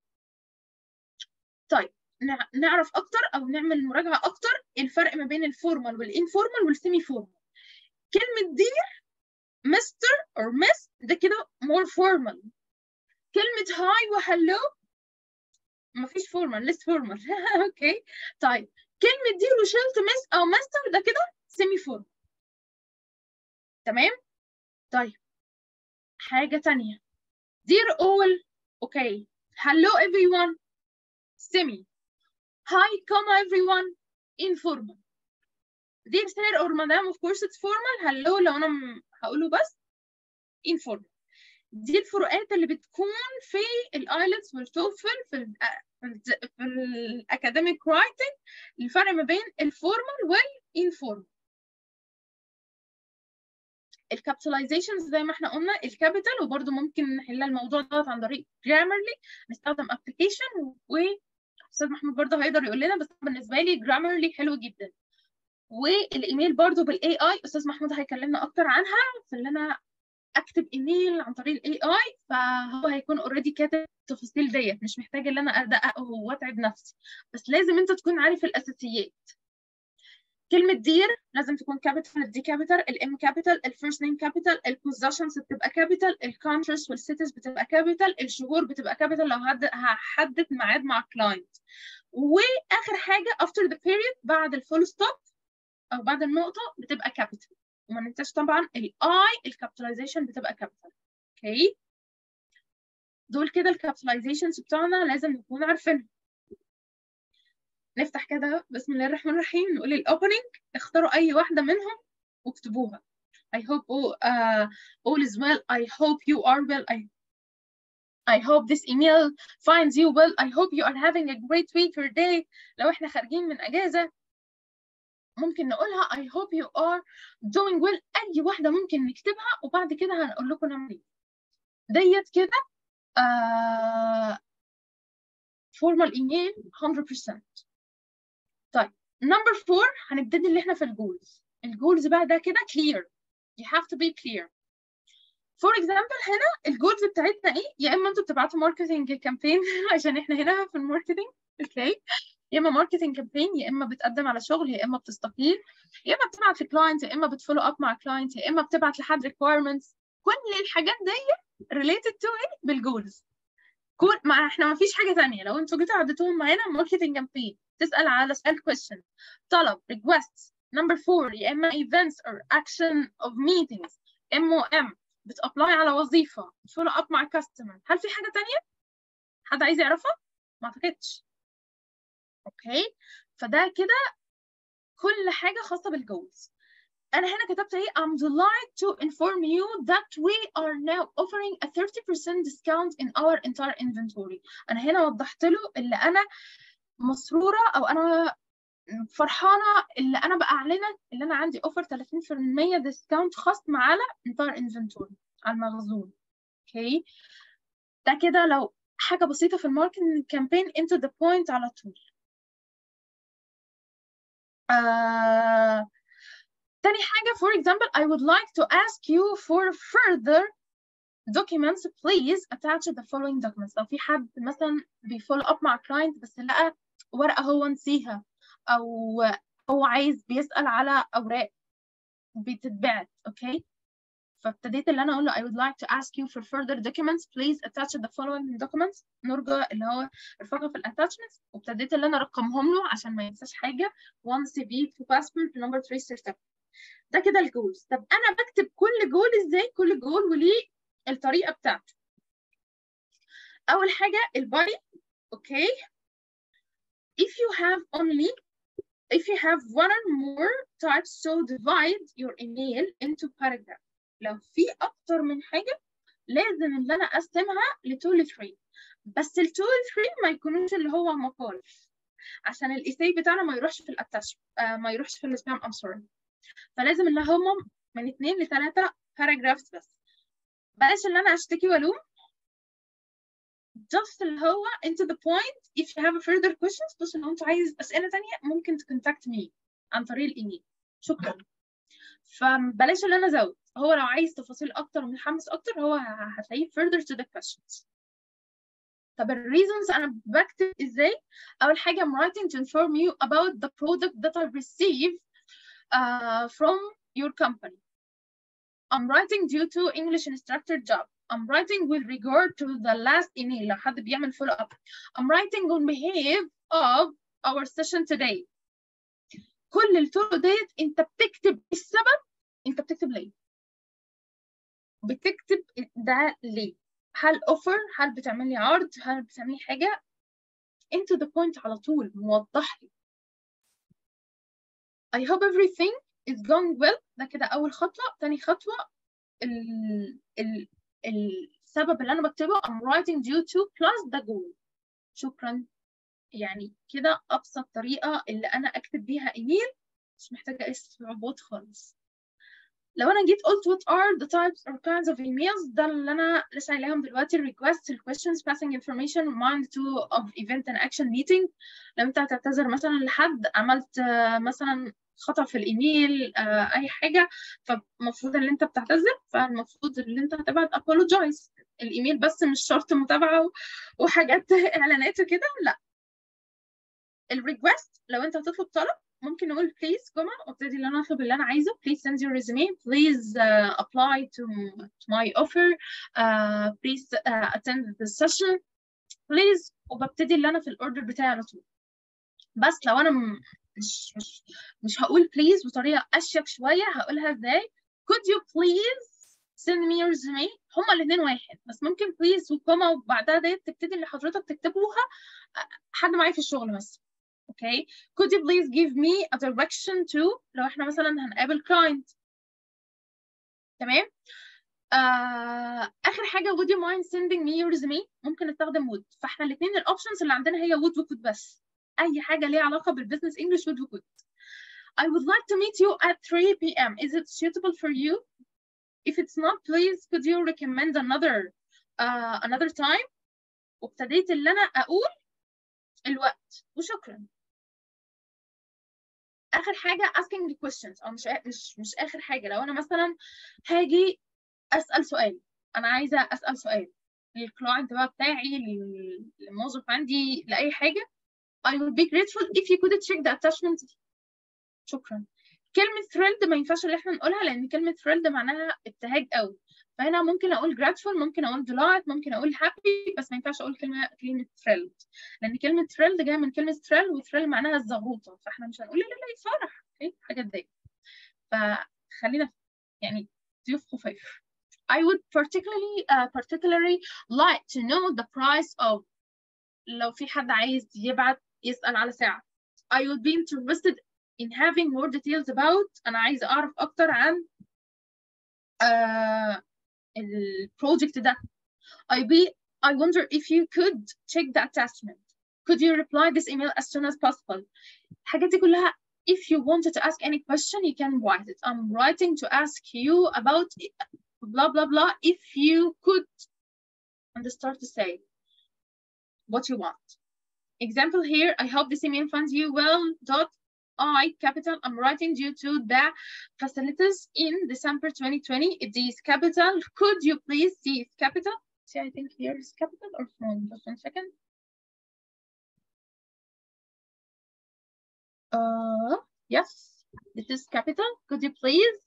B: طيب نعرف اكتر او نعمل مراجعه اكتر الفرق ما بين الفورمال والانفورمال والسيمي فورمال كلمه دير مستر اور مس ده كده مور فورمال كلمه هاي وهلو مفيش فورمال لسه فورمال اوكي طيب كلمة دي وشلت مس أو ماستر ده كده سيمي فورمال تمام طيب حاجة تانية dear all اوكي hello everyone semi hi come everyone informal dear sir or madam of course it's formal hello لو أنا هقوله بس informal دي الفروقات اللي بتكون في الايلتس والتوفل في ال في الاكاديميك رايتنج الفرق ما بين الفورمال والانفورمال الكابيتاليزيشن زي ما احنا قلنا الكابيتال وبرده ممكن نحل الموضوع دوت عن طريق جرامرلي نستخدم ابلكيشن واستاذ محمود برده هيقدر يقول لنا بس بالنسبه لي جرامرلي حلو جدا والايميل برده بالاي اي استاذ محمود هيكلمنا اكتر عنها في اللي انا اكتب ايميل عن طريق الاي اي فهو هيكون اوريدي كاتب التفاصيل ديت مش محتاج ان انا ادقق واتعب نفسي بس لازم انت تكون عارف الاساسيات كلمة دير لازم تكون كابيتال الدي كابيتال الام كابيتال الفيرست نيم كابيتال البوزيشنز بتبقى كابيتال الكونترس والسيتيز بتبقى كابيتال الشهور بتبقى كابيتال لو هحدد ميعاد مع كلاينت واخر حاجة after the period بعد الفول ستوب او بعد النقطة بتبقى كابيتال وما ننساش طبعا الاي الكابيتاليزيشن بتبقى كابيتال اوكي دول كده الكابيتاليزيشنز بتوعنا لازم نكون عارفينهم نفتح كده بسم الله الرحمن الرحيم نقول الاوبننج اختاروا اي واحده منهم واكتبوها I hope all, uh, all is well I hope you are well I I hope this email finds you well I hope you are having a great week or day لو احنا خارجين من اجازه ممكن نقولها I hope you are doing well أي واحدة ممكن نكتبها وبعد كده هنقول لكم نعمل ايه ديت كده آه formal email 100% طيب نمبر 4 هنبتدي اللي احنا في الجولز الجولز بقى ده كده clear you have to be clear فور اكزامبل هنا الجولز بتاعتنا ايه يا اما انتوا بتبعتوا ماركتنج كامبين عشان احنا هنا في الماركتنج اوكي يا اما ماركتنج كامبين يا اما بتقدم على شغل يا اما بتستقيل يا اما بتبعت لكلاينت يا اما بتفولو اب مع كلاينت يا اما بتبعت لحد ريكويرمنتس كل الحاجات دي ريليتد تو ايه بالجولز كل ما احنا ما فيش حاجه تانية لو انتوا جيتوا عديتوهم معانا ماركتنج كامبين تسال على سؤال question طلب request number four يا اما events or action of meetings MOM بتابلاي على وظيفه follow up مع customer هل في حاجه تانية حد عايز يعرفها ما اعتقدش اوكي فده كده كل حاجه خاصه بالجولز انا هنا كتبت ايه I'm delighted to inform you that we are now offering a 30% discount in our entire inventory انا هنا وضحت له اللي انا مسرورة او انا فرحانة اللي انا باعلنك اللي انا عندي اوفر 30% ديسكاونت خصم على entire inventory على المخزون اوكي ده كده لو حاجة بسيطة في الماركتنج كامبين into the point على طول آه... تاني حاجة for example I would like to ask you for further documents please attach the following documents لو في حد مثلا بيفولو اب مع client بس لقى ورقة هو نسيها أو هو عايز بيسأل على أوراق بتتبعت أوكي فابتديت اللي أنا أقول له I would like to ask you for further documents please attach the following documents نرجى اللي هو ارفقها في الاتاتشمنتس وابتديت اللي أنا أرقمهم له عشان ما ينساش حاجة one CV two passport number three certificate ده كده الجولز طب انا بكتب كل جول ازاي كل جول وليه الطريقه بتاعته اول حاجه البادي اوكي if you have only if you have one or more types so divide your email into paragraph لو في اكتر من حاجه لازم ان انا اقسمها ل 2 ل 3 بس ال 2 ل 3 ما يكونوش اللي هو مقال عشان الايساي بتاعنا ما يروحش في الاتاش آه ما يروحش في السبام ام سوري فلازم اللي هم من اتنين لتلاتة باراجرافز بس بلاش اللي انا اشتكي والوم just اللي هو into the point if you have further questions بس لو انت عايز اسئله تانية ممكن تكونتاكت مي عن طريق الايميل شكرا فبلاش اللي انا ازود هو لو عايز تفاصيل اكتر ومتحمس اكتر هو هتلاقيه further to the questions طب الريزونز انا بكتب ازاي اول حاجه I'm writing to inform you about the product that I receive uh, from your company. I'm writing due to English instructor job. I'm writing with regard to the last email لو حد بيعمل follow up. I'm writing on behalf of our session today. كل الطرق ديت انت بتكتب السبب انت بتكتب ليه؟ بتكتب ده ليه؟ هل اوفر؟ هل بتعمل لي عرض؟ هل بتعمل لي حاجة؟ into the point على طول موضح لي. I hope everything is going well ده كده أول خطوة تاني خطوة ال ال السبب اللي أنا بكتبه I'm writing due to plus the goal شكرا يعني كده أبسط طريقة اللي أنا أكتب بيها إيميل مش محتاجة أي صعوبات خالص لو أنا جيت قلت what are the types or kinds of emails ده اللي أنا لسه قايلاهم دلوقتي ال requests ال questions passing information mind to of event and action meeting لو أنت هتعتذر مثلا لحد عملت مثلا خطأ في الايميل آه، اي حاجه فالمفروض ان انت بتعتذر فالمفروض ان انت هتبعت apologize الايميل بس مش شرط متابعه وحاجات اعلانات وكده لا الريكوست لو انت هتطلب طلب ممكن نقول please كوما وابتدي ان انا اطلب اللي انا عايزه please send your resume please uh, apply to, to my offer uh, please uh, attend the session please وببتدي اللي انا في الاوردر بتاعي على طول بس لو انا م- مش مش مش هقول please بطريقه اشيك شويه هقولها ازاي could you please send me your resume هما الاثنين واحد بس ممكن please وكوما وبعدها ديت تبتدي اللي حضرتك تكتبوها حد معايا في الشغل مثلا اوكي could you please give me a direction to لو احنا مثلا هنقابل client تمام آه، اخر حاجه would you mind sending me your resume ممكن نستخدم would فاحنا الاثنين الاوبشنز اللي عندنا هي would و could بس اي حاجه ليها علاقه بالبزنس انجلش would و could I would like to meet you at 3 p.m. Is it suitable for you? If it's not, please could you recommend another uh, another time? وابتديت اللي انا اقول الوقت وشكرا. اخر حاجه asking the questions او مش مش مش اخر حاجه لو انا مثلا هاجي اسال سؤال انا عايزه اسال سؤال للكلاينت بقى بتاعي لل- للموظف عندي لاي حاجه I would be grateful if you could check the attachment شكرا كلمة thrilled ما ينفعش اللي احنا نقولها لأن كلمة thrilled معناها ابتهاج قوي فهنا ممكن اقول grateful ممكن اقول delight ممكن اقول happy بس ما ينفعش اقول كلمه كلمه thrilled لان كلمه thrilled جايه من كلمه thrill وthrill معناها الزغروطه فاحنا مش هنقول لا لا لا فرح اوكي حاجه تضايق فخلينا يعني ضيوف خفاف I would particularly uh, particularly like to know the price of لو في حد عايز يبعت يسأل على ساعة I would be interested in having more details about أنا عايزة أعرف أكتر عن uh, البروجكت ده I be I wonder if you could check the attachment could you reply this email as soon as possible الحاجات دي كلها if you wanted to ask any question you can write it I'm writing to ask you about blah blah blah if you could and start to say what you want example here I hope this email finds you well dot I capital I'm writing due to the facilities in December 2020 it is capital could you please see if capital see I think here is capital or small just one second uh yes this is capital could you please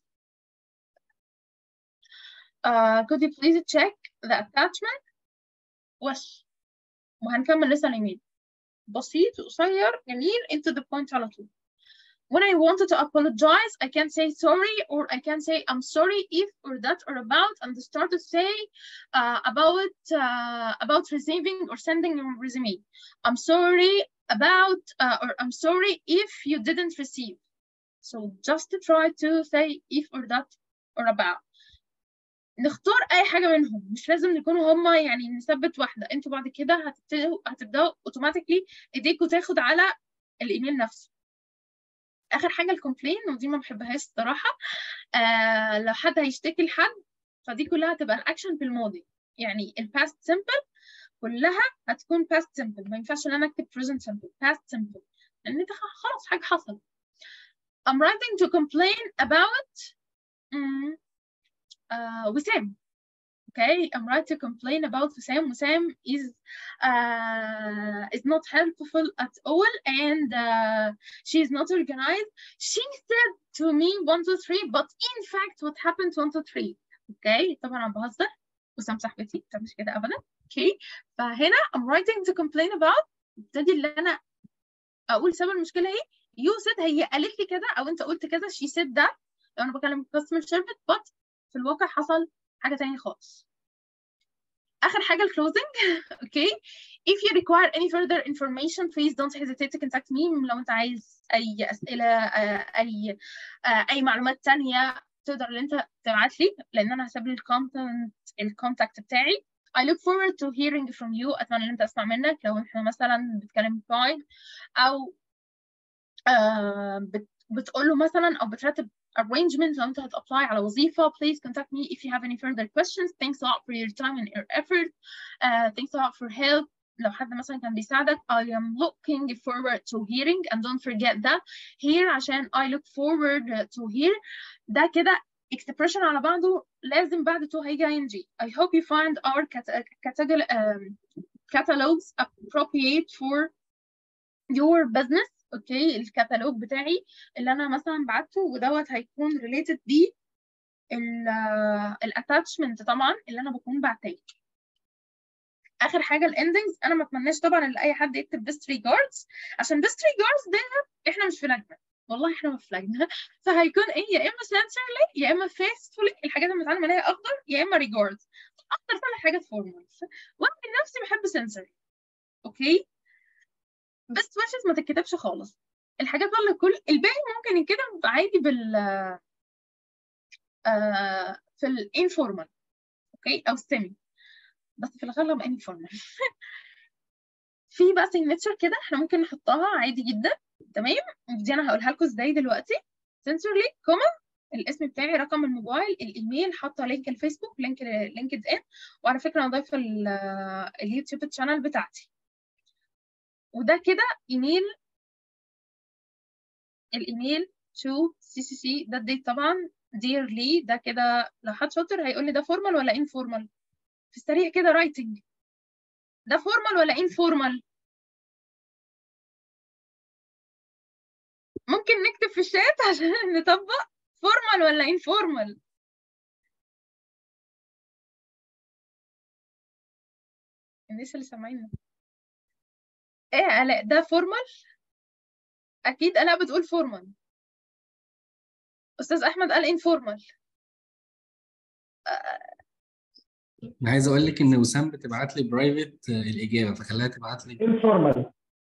B: uh could you please check the attachment وش وهنكمل لسه الايميل بسيط وقصير جميل into the point على طول when I wanted to apologize I can say sorry or I can say I'm sorry if or that or about and start to say uh, about uh, about receiving or sending a resume I'm sorry about uh, or I'm sorry if you didn't receive so just to try to say if or that or about نختار اي حاجه منهم مش لازم يكونوا هما يعني نثبت واحده انتوا بعد كده هتبتدوا هتبداوا اوتوماتيكلي ايديكوا تاخد على الايميل نفسه اخر حاجه الكومبلين ودي ما بحبهاش الصراحه آه لو حد هيشتكي لحد فدي كلها هتبقى الاكشن في الماضي يعني الباست سمبل كلها هتكون باست سمبل ما ينفعش ان انا اكتب present simple past simple لان ده خلاص حاجه حصلت I'm writing to complain about mm, uh, Wissam. Okay, I'm right to complain about Wissam. Wissam is uh, is not helpful at all, and uh, she is not organized. She said to me one two three, but in fact, what happened one two three? Okay, طبعا أنا بهزر وسام صاحبتي ما بتعملش كده أبدا. Okay, فهنا I'm writing to complain about ابتدي اللي أنا أقول سبب المشكلة إيه؟ You said هي قالت لي كذا أو أنت قلت كذا she said that لو أنا بكلم customer service but في الواقع حصل حاجة تانية خالص آخر حاجة الكلوزنج اوكي if you require any further information please don't hesitate to contact me لو انت عايز اي اسئلة اي اي معلومات تانية تقدر ان انت تبعت لي لان انا هسيب لي الكونتنت الكونتاكت بتاعي I look forward to hearing from you أتمنى إن أنت أسمع منك لو إحنا مثلا بتكلم فاين أو آه بت بتقول له مثلا أو بترتب arrangement لو أنت هتأبلاي على وظيفة please contact me if you have any further questions thanks a lot for your time and your effort uh, thanks a lot for help لو حد مثلا كان بيساعدك I am looking forward to hearing and don't forget that here عشان I look forward to hear ده كده expression على بعضه لازم بعد to هيجي ing I hope you find our catalog um, catalogs appropriate for your business اوكي الكتالوج بتاعي اللي انا مثلا بعته ودوت هيكون related ب الاتاتشمنت طبعا اللي انا بكون بعتاه اخر حاجه الاندنجز انا ما اتمناش طبعا ان اي حد يكتب بيست ريجاردز عشان بيست ريجاردز دي احنا مش في لجنه والله احنا في لجنه فهيكون ايه يا اما سنسورلي يا اما فيسفولي الحاجات اللي متعلم عليها اخضر يا اما ريجاردز اكتر ثلاث حاجات فورمال وانا من نفسي بحب سنسوري اوكي بس ويشز ما تتكتبش خالص الحاجات بقى اللي كل الباقي ممكن يتكتب عادي بال آه في الانفورمال اوكي او السيمي بس في الغالب انفورمال في بقى سيجنتشر كده احنا ممكن نحطها عادي جدا تمام دي انا هقولها لكم ازاي دلوقتي سنسورلي كوما الاسم بتاعي رقم الموبايل الايميل حاطه لينك الفيسبوك لينك لينكد ان وعلى فكره انا ضايفه اليوتيوب تشانل بتاعتي وده كده ايميل الايميل تو سي سي سي ده الديت طبعا دير لي ده كده لو حد شاطر هيقول لي ده فورمال ولا انفورمال في السريع كده رايتنج ده فورمال ولا انفورمال ممكن نكتب في الشات عشان نطبق فورمال ولا انفورمال الناس اللي سامعيننا ايه يا آلاء ده فورمال اكيد آلاء بتقول فورمال استاذ احمد قال انفورمال
A: انا عايز اقول لك ان وسام بتبعت لي برايفت الاجابه فخليها تبعت لك
D: informal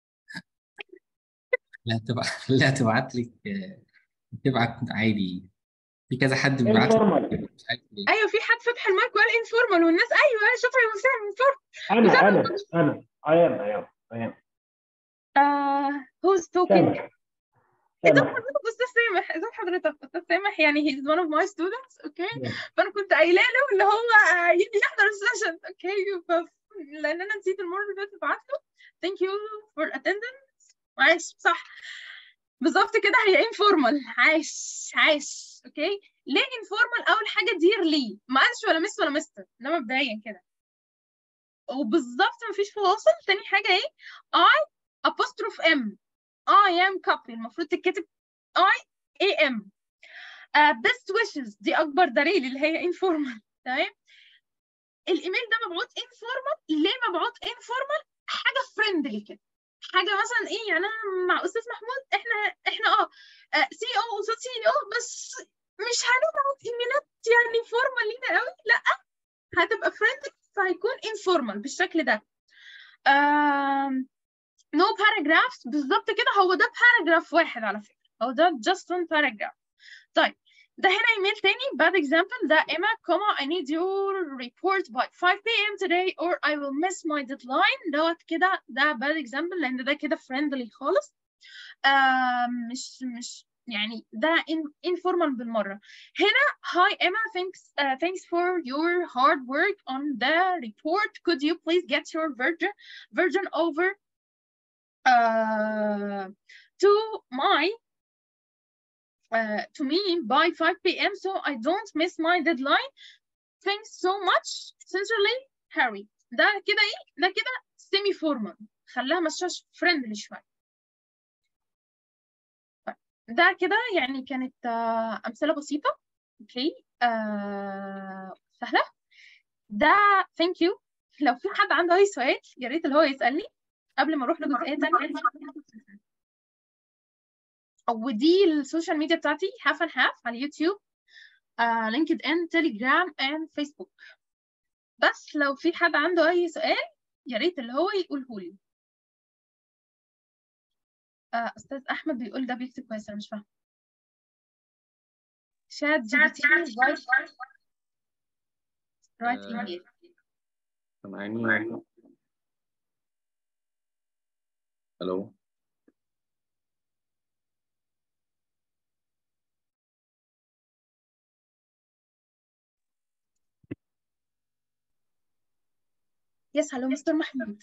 A: خليها تبعت خليها تبعت لك آه، تبعت عادي في كذا حد بيبعت لي
D: informal
A: مش عارف ليه
B: ايوه في حد فتح المايك وقال انفورمال والناس ايوه شاطره يا وسام انفورمال
D: أنا أنا أنا I am I am I am
B: آه who's talking
D: سامح
B: ازاي
D: سامح
B: حضرتك استاذ سامح ازاي حضرتك استاذ سامح يعني he's one of my students اوكي
D: Yeah.
B: فانا كنت قايله له اللي هو آه، يجي يحضر السيشن اوكي ف لان انا نسيت المره اللي فاتت ابعت له thank you for attendance عاش صح بالظبط كده هي انفورمال عاش عاش اوكي ليه انفورمال اول حاجه دير لي ما قالش ولا مس ولا مستر ده مبدئيا كده وبالظبط مفيش فواصل تاني حاجه ايه I apostrophe M I am copy المفروض تتكتب I A M uh, best wishes دي اكبر دليل اللي هي informal تمام الايميل ده مبعوث informal ليه مبعوث informal حاجه friendly كده حاجه مثلا ايه يعني انا مع استاذ محمود احنا احنا اه سي او قصاد سي او بس مش هنبعت ايميلات يعني فورمال لينا قوي لا هتبقى friendly فهيكون informal بالشكل ده um, no paragraphs بالظبط كده هو ده paragraph واحد على فكرة هو ده just one paragraph طيب ده هنا ايميل تاني bad example ده Emma comma I need your report by 5 p.m. today or I will miss my deadline دوت كده ده bad example لأن ده كده friendly خالص آه مش مش يعني ده in, informal بالمرة هنا hi Emma thanks uh, thanks for your hard work on the report could you please get your version version over uh, to my uh, to me by 5 p.m. so I don't miss my deadline. Thanks so much. Sincerely, Harry. ده كده ايه؟ ده كده semi formal. خلاها مشاش friendly شوية. طيب، ده كده يعني كانت آه، أمثلة بسيطة. اوكي آه، سهلة. ده thank you. لو في حد عنده أي سؤال يا ريت اللي هو يسألني قبل ما اروح لجزئيه تانية ودي السوشيال ميديا بتاعتي هاف اند هاف على اليوتيوب لينكد ان تليجرام اند فيسبوك بس لو في حد عنده اي سؤال يا ريت اللي هو يقوله لي آه، استاذ احمد بيقول ده بيكتب كويس انا مش فاهم شات جي بي تي رايت رايت
A: آه.
B: ايميل
A: سامعني الو
B: يس هلو مستر محمود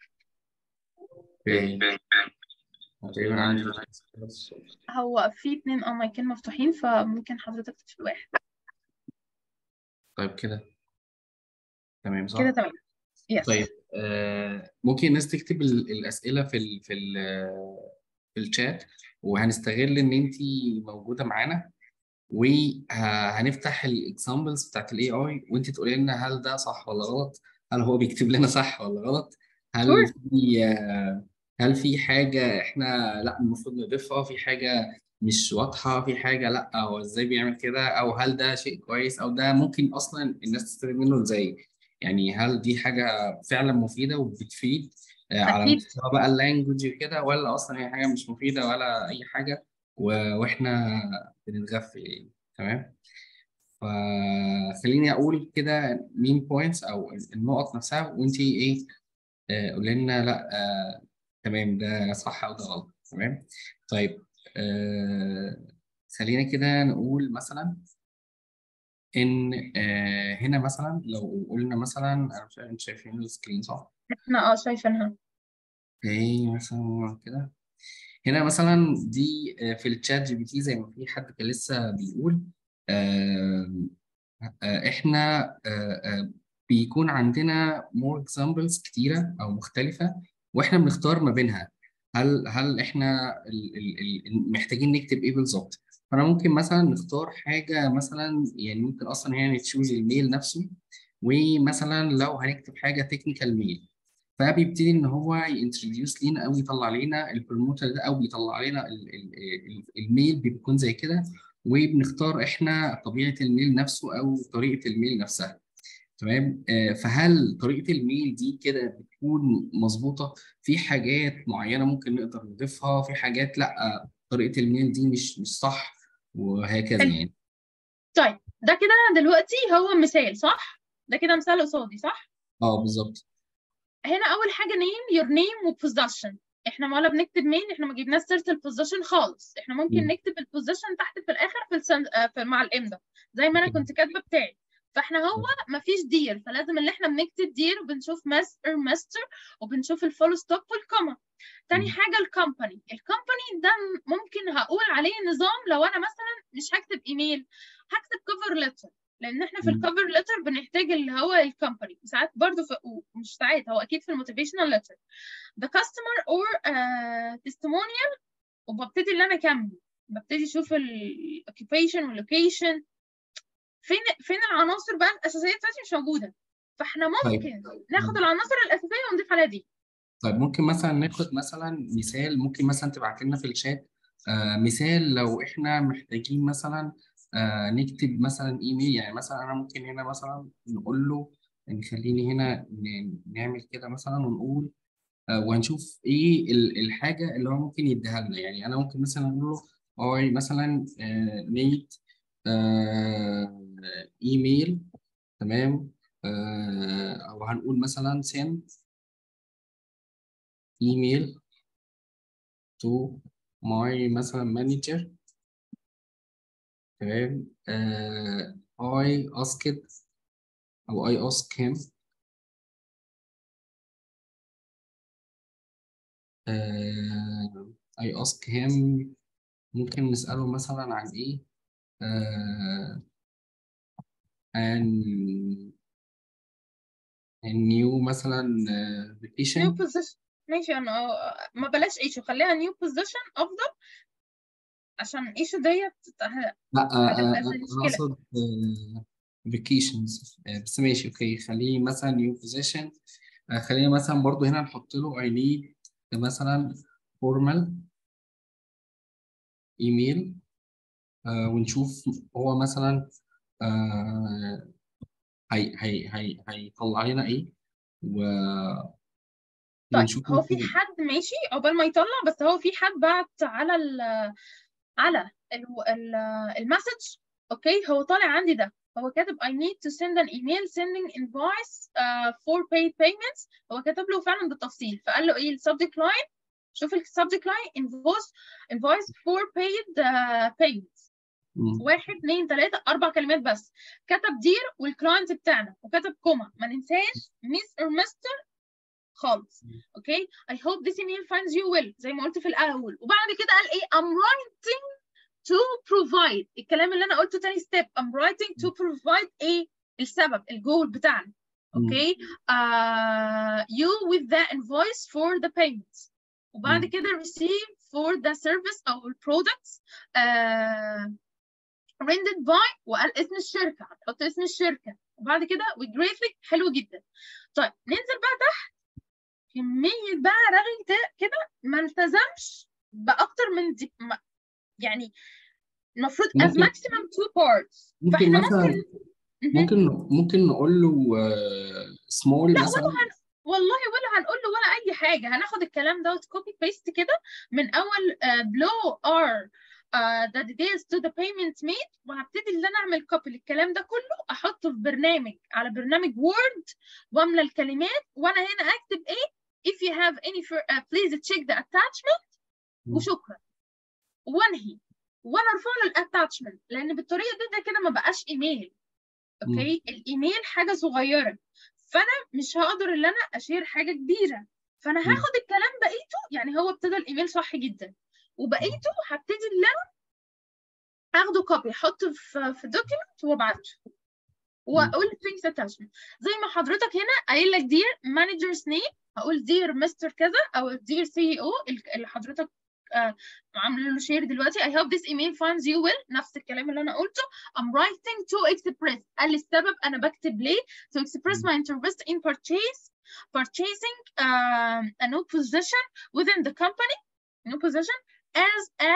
A: اوكي تقريبا عندي بس.
B: هو في اتنين اه مايكين مفتوحين فممكن حضرتك تطفي واحد
A: طيب كده تمام صح
B: كده تمام يس
A: طيب آه ممكن الناس تكتب ال- الأسئلة في ال في ال في الشات وهنستغل إن أنت موجودة معانا وهنفتح الاكزامبلز بتاعت الاي اي وانت تقولي لنا هل ده صح ولا غلط هل هو بيكتب لنا صح ولا غلط هل
B: Sure.
A: في آه، هل في حاجة احنا لا المفروض نضيفها في حاجة مش واضحة في حاجة لا هو ازاي بيعمل كده او هل ده شيء كويس او ده ممكن اصلا الناس تستفيد منه ازاي يعني هل دي حاجة فعلا مفيدة وبتفيد آه، على
B: أكيد.
A: مستوى بقى اللانجوج وكده ولا اصلا هي حاجة مش مفيدة ولا اي حاجة و- واحنا بنتغفل يعني تمام فخليني اقول كده مين بوينتس او النقط نفسها وانت ايه آه، قولي لنا لا آه، تمام ده صح او ده غلط تمام طيب آه، خلينا كده نقول مثلا ان آه، هنا مثلا لو قلنا مثلا انا مش عارف انتوا شايفين السكرين صح؟
B: احنا اه شايفينها
A: اوكي مثلا كده هنا مثلا دي آه، في الشات جي بي تي زي ما في حد كان لسه بيقول آه، آه، احنا آه، آه، بيكون عندنا more examples كتيرة او مختلفة واحنا بنختار ما بينها هل هل احنا ال ال ال محتاجين نكتب ايه بالظبط فانا ممكن مثلا نختار حاجة مثلا يعني ممكن اصلا يعني تشوز الميل نفسه ومثلا لو هنكتب حاجة تكنيكال ميل فبيبتدي ان هو ينتروديوس لينا او يطلع لنا البروموتر ده او بيطلع لنا ال- ال- ال- الميل بيكون زي كده وبنختار احنا طبيعه الميل نفسه او طريقه الميل نفسها تمام آه، فهل طريقه الميل دي كده بتكون مظبوطه في حاجات معينه ممكن نقدر نضيفها في حاجات لا طريقه الميل دي مش مش صح وهكذا
B: حلو.
A: يعني
B: طيب ده كده دلوقتي هو مثال صح ده كده مثال قصادي صح
A: اه بالظبط
B: هنا اول حاجه نيم يور نيم وبوزيشن احنا ولا بنكتب مين احنا ما جبناش سيره البوزيشن خالص احنا ممكن
A: مم.
B: نكتب البوزيشن تحت في الاخر في, السن... آه، في مع الام ده زي ما انا
A: اوكي
B: كنت كاتبه بتاعي فاحنا هو ما فيش دير فلازم اللي احنا بنكتب دير وبنشوف ماستر ماستر وبنشوف الفول ستوب والكوما تاني
A: مم.
B: حاجه الكومباني الكومباني ده ممكن هقول عليه نظام لو انا مثلا مش هكتب ايميل هكتب كفر ليتر لان احنا في
A: مم.
B: الكفر ليتر بنحتاج اللي هو الكومباني ساعات برضو في مش ساعات هو اكيد في الموتيفيشنال ليتر the customer or uh, testimonial وببتدي اللي انا اكمل ببتدي اشوف ال occupation وال location فين فين العناصر بقى الاساسيه بتاعتي مش موجوده فاحنا
A: طيب
B: ممكن ناخد
A: مم.
B: العناصر الاساسيه ونضيف عليها دي
A: طيب ممكن مثلا ناخد مثلا مثال ممكن مثلا تبعت لنا في الشات آه مثال لو احنا محتاجين مثلا آه نكتب مثلا ايميل يعني مثلا انا ممكن هنا مثلا نقول له نخليني هنا ن- نعمل كده مثلا ونقول آه وهنشوف ايه ال- الحاجة اللي هو ممكن يديها لنا يعني انا ممكن مثلا اقول له اي مثلا نيد ايميل تمام آه او هنقول مثلا send email to my مثلا manager تمام uh, I asked أو I ask him uh, I ask him ممكن نسأله مثلا عن إيه uh, an a new مثلا uh,
B: new
A: vacation
B: position ماشي انا ما بلاش ايشو خليها new position افضل عشان ايشو ديت ه-
A: لا آه،
B: هتبقى
A: آه،
B: زي
A: أنا
B: مشكله
A: أقصد آه، vacations آه، بس ماشي أوكي خليه مثلا new position آه، خلينا مثلا برضو هنا نحط له I need مثلا formal email آه، ونشوف هو مثلا آه، هي هي هي هيطلع لنا ايه و...
B: طيب
A: ونشوف
B: هو في
A: ممكن
B: حد ماشي عقبال ما يطلع بس هو في حد بعت على ال على ال ال المسج اوكي هو طالع عندي ده هو كاتب I need to send an email sending invoice uh, for paid payments هو كاتب له فعلا بالتفصيل فقال له ايه ال subject line شوف ال subject line invoice invoice for paid uh, payments
A: مم.
B: واحد اتنين تلاتة أربع كلمات بس كتب دير والكلاينت بتاعنا وكتب كوما ما ننساش ميس اور مستر خالص اوكي I hope this email finds you well زي ما قلت في الأول وبعد كده قال ايه I'm writing to provide الكلام اللي أنا قلته تاني step I'm writing to provide ايه السبب الجول بتاعنا
A: مم.
B: اوكي uh, you with the invoice for the payments وبعد
A: مم.
B: كده receive for the service أو ال products uh, rendered by وقال اسم الشركة هتحط اسم الشركة وبعد كده we greatly حلو جدا طيب ننزل بقى تحت كمية بقى رغي تا- كده ما التزمش بأكتر من دي ما يعني المفروض as
A: ممكن
B: maximum two parts
A: ممكن
B: فاحنا
A: مثلا
B: ممكن مهم.
A: ممكن ممكن نقول له سمول
B: لا
A: مثلا
B: ولا هن... والله ولا هنقول له ولا اي حاجه هناخد الكلام دوت كوبي بيست كده من اول بلو ار the details to the payment made وهبتدي ان انا اعمل كوبي للكلام ده كله احطه في برنامج على برنامج وورد واملى الكلمات وانا هنا اكتب ايه if you have any for, uh, please check the attachment
A: مم.
B: وشكرا وانهي وانا ارفع له الاتاتشمنت لان بالطريقه دي ده كده ما بقاش ايميل
A: مم.
B: اوكي الايميل حاجه صغيره فانا مش هقدر ان انا اشير حاجه كبيره فانا
A: مم.
B: هاخد الكلام بقيته يعني هو ابتدى الايميل صح جدا وبقيته هبتدي ان انا اخده كوبي احطه في في دوكيمنت وابعته
A: مم.
B: واقول please attachment زي ما حضرتك هنا قايل لك دير مانجرز نيم هقول دير مستر كذا او دير سي او اللي حضرتك آه، عامله له شير دلوقتي I hope this email finds you well نفس الكلام اللي انا قلته I'm writing to express قال لي السبب انا بكتب ليه to express
A: مم.
B: my interest in purchase purchasing um, a new position within the company new position as a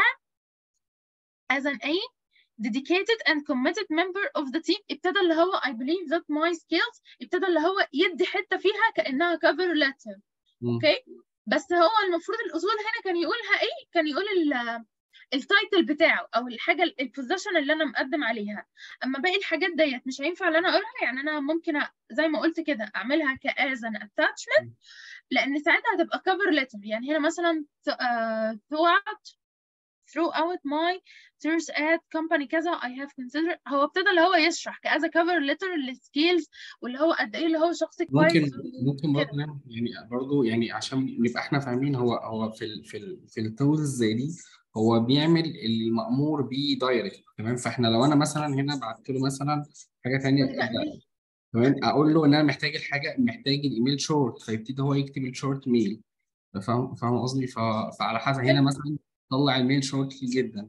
B: as an a dedicated and committed member of the team ابتدى اللي هو I believe that my skills ابتدى اللي هو يدي حتة فيها كأنها cover letter
A: مم.
B: اوكي بس هو المفروض الأصول هنا كان يقولها ايه كان يقول ال التايتل بتاعه او الحاجه البوزيشن اللي انا مقدم عليها اما باقي الحاجات ديت مش هينفع ان انا اقولها يعني انا ممكن أ- زي ما قلت كده اعملها كازن اتاتشمنت لان ساعتها هتبقى كفر ليتر يعني هنا مثلا th- uh, throughout throughout my tours at company كذا I have considered هو ابتدى اللي هو يشرح كأذا cover letter السكيلز واللي هو قد ايه اللي هو شخص كويس
A: ممكن ممكن
B: كده.
A: برضه نعمل- يعني برضه يعني عشان نبقى احنا فاهمين هو هو في ال في ال في التولز زي دي هو بيعمل المأمور بيه دايركت تمام فاحنا لو انا مثلا هنا بعت له مثلا حاجه ثانيه
B: لا، مش-
A: تمام اقول له ان انا محتاج الحاجه محتاج الايميل شورت فيبتدي هو يكتب الشورت ميل فاهم فاهم قصدي ف- فعلى حسب هنا مثلا طلع الميل شورت جدا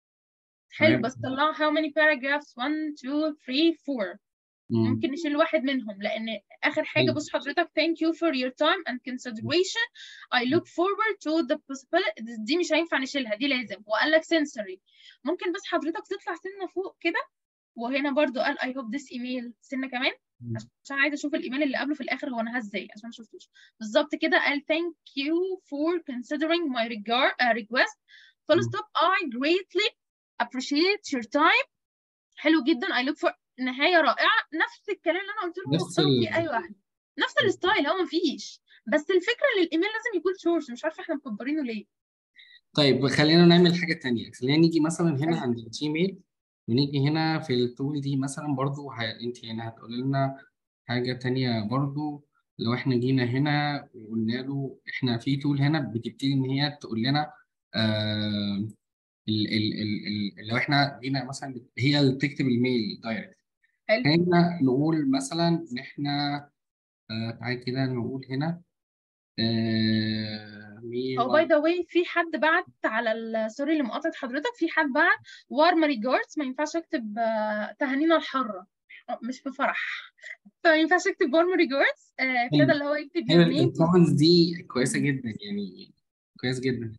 B: حلو
A: تمام.
B: بس طلعوا how many paragraphs 1 2 3 4
A: مم.
B: ممكن نشيل واحد منهم لان اخر حاجه
A: حلو.
B: بص حضرتك thank you for your time and consideration I look forward to the possibility دي مش هينفع نشيلها دي لازم وقال لك sensory ممكن بس حضرتك تطلع سنه فوق كده وهنا برضو قال I hope this email سنه كمان
A: مم.
B: عشان عايزه اشوف الايميل اللي قبله في الاخر هو انا ازاي عشان ما شفتوش بالظبط كده قال thank you for considering my regard, uh, request full
A: مم.
B: stop I greatly appreciate your time حلو جدا I look for نهايه رائعه نفس الكلام اللي انا قلت له
A: نفس
B: مختار فيه
A: ال-
B: اي واحد نفس الستايل هو مفيش بس الفكره ان الايميل لازم يكون شورت مش عارفه احنا مكبرينه ليه
A: طيب خلينا نعمل حاجة تانية خلينا نيجي مثلا هنا عند الجيميل ونيجي هنا في التول دي مثلا برضو ه... انت هنا هتقول لنا حاجة تانية برضو لو احنا جينا هنا وقلنا له احنا في تول هنا بتبتدي ان هي تقول لنا آه ال ال ال ال لو احنا جينا مثلا هي اللي بتكتب الميل دايركت
B: حلو
A: هنا نقول مثلا ان احنا آه تعالى كده نقول هنا آه ميل
B: هو باي ذا واي في حد بعت على ال- سوري لمقاطعة حضرتك في حد بعت وارم ريجاردز ما ينفعش اكتب آه، تهانينا الحارة آه، مش في فرح فما ينفعش اكتب وارم ريجاردز ابتدى
A: حلو.
B: اللي هو يكتب
A: هي
B: يور نيم
A: الكومنتس دي كويسة جدا يعني كويس جدا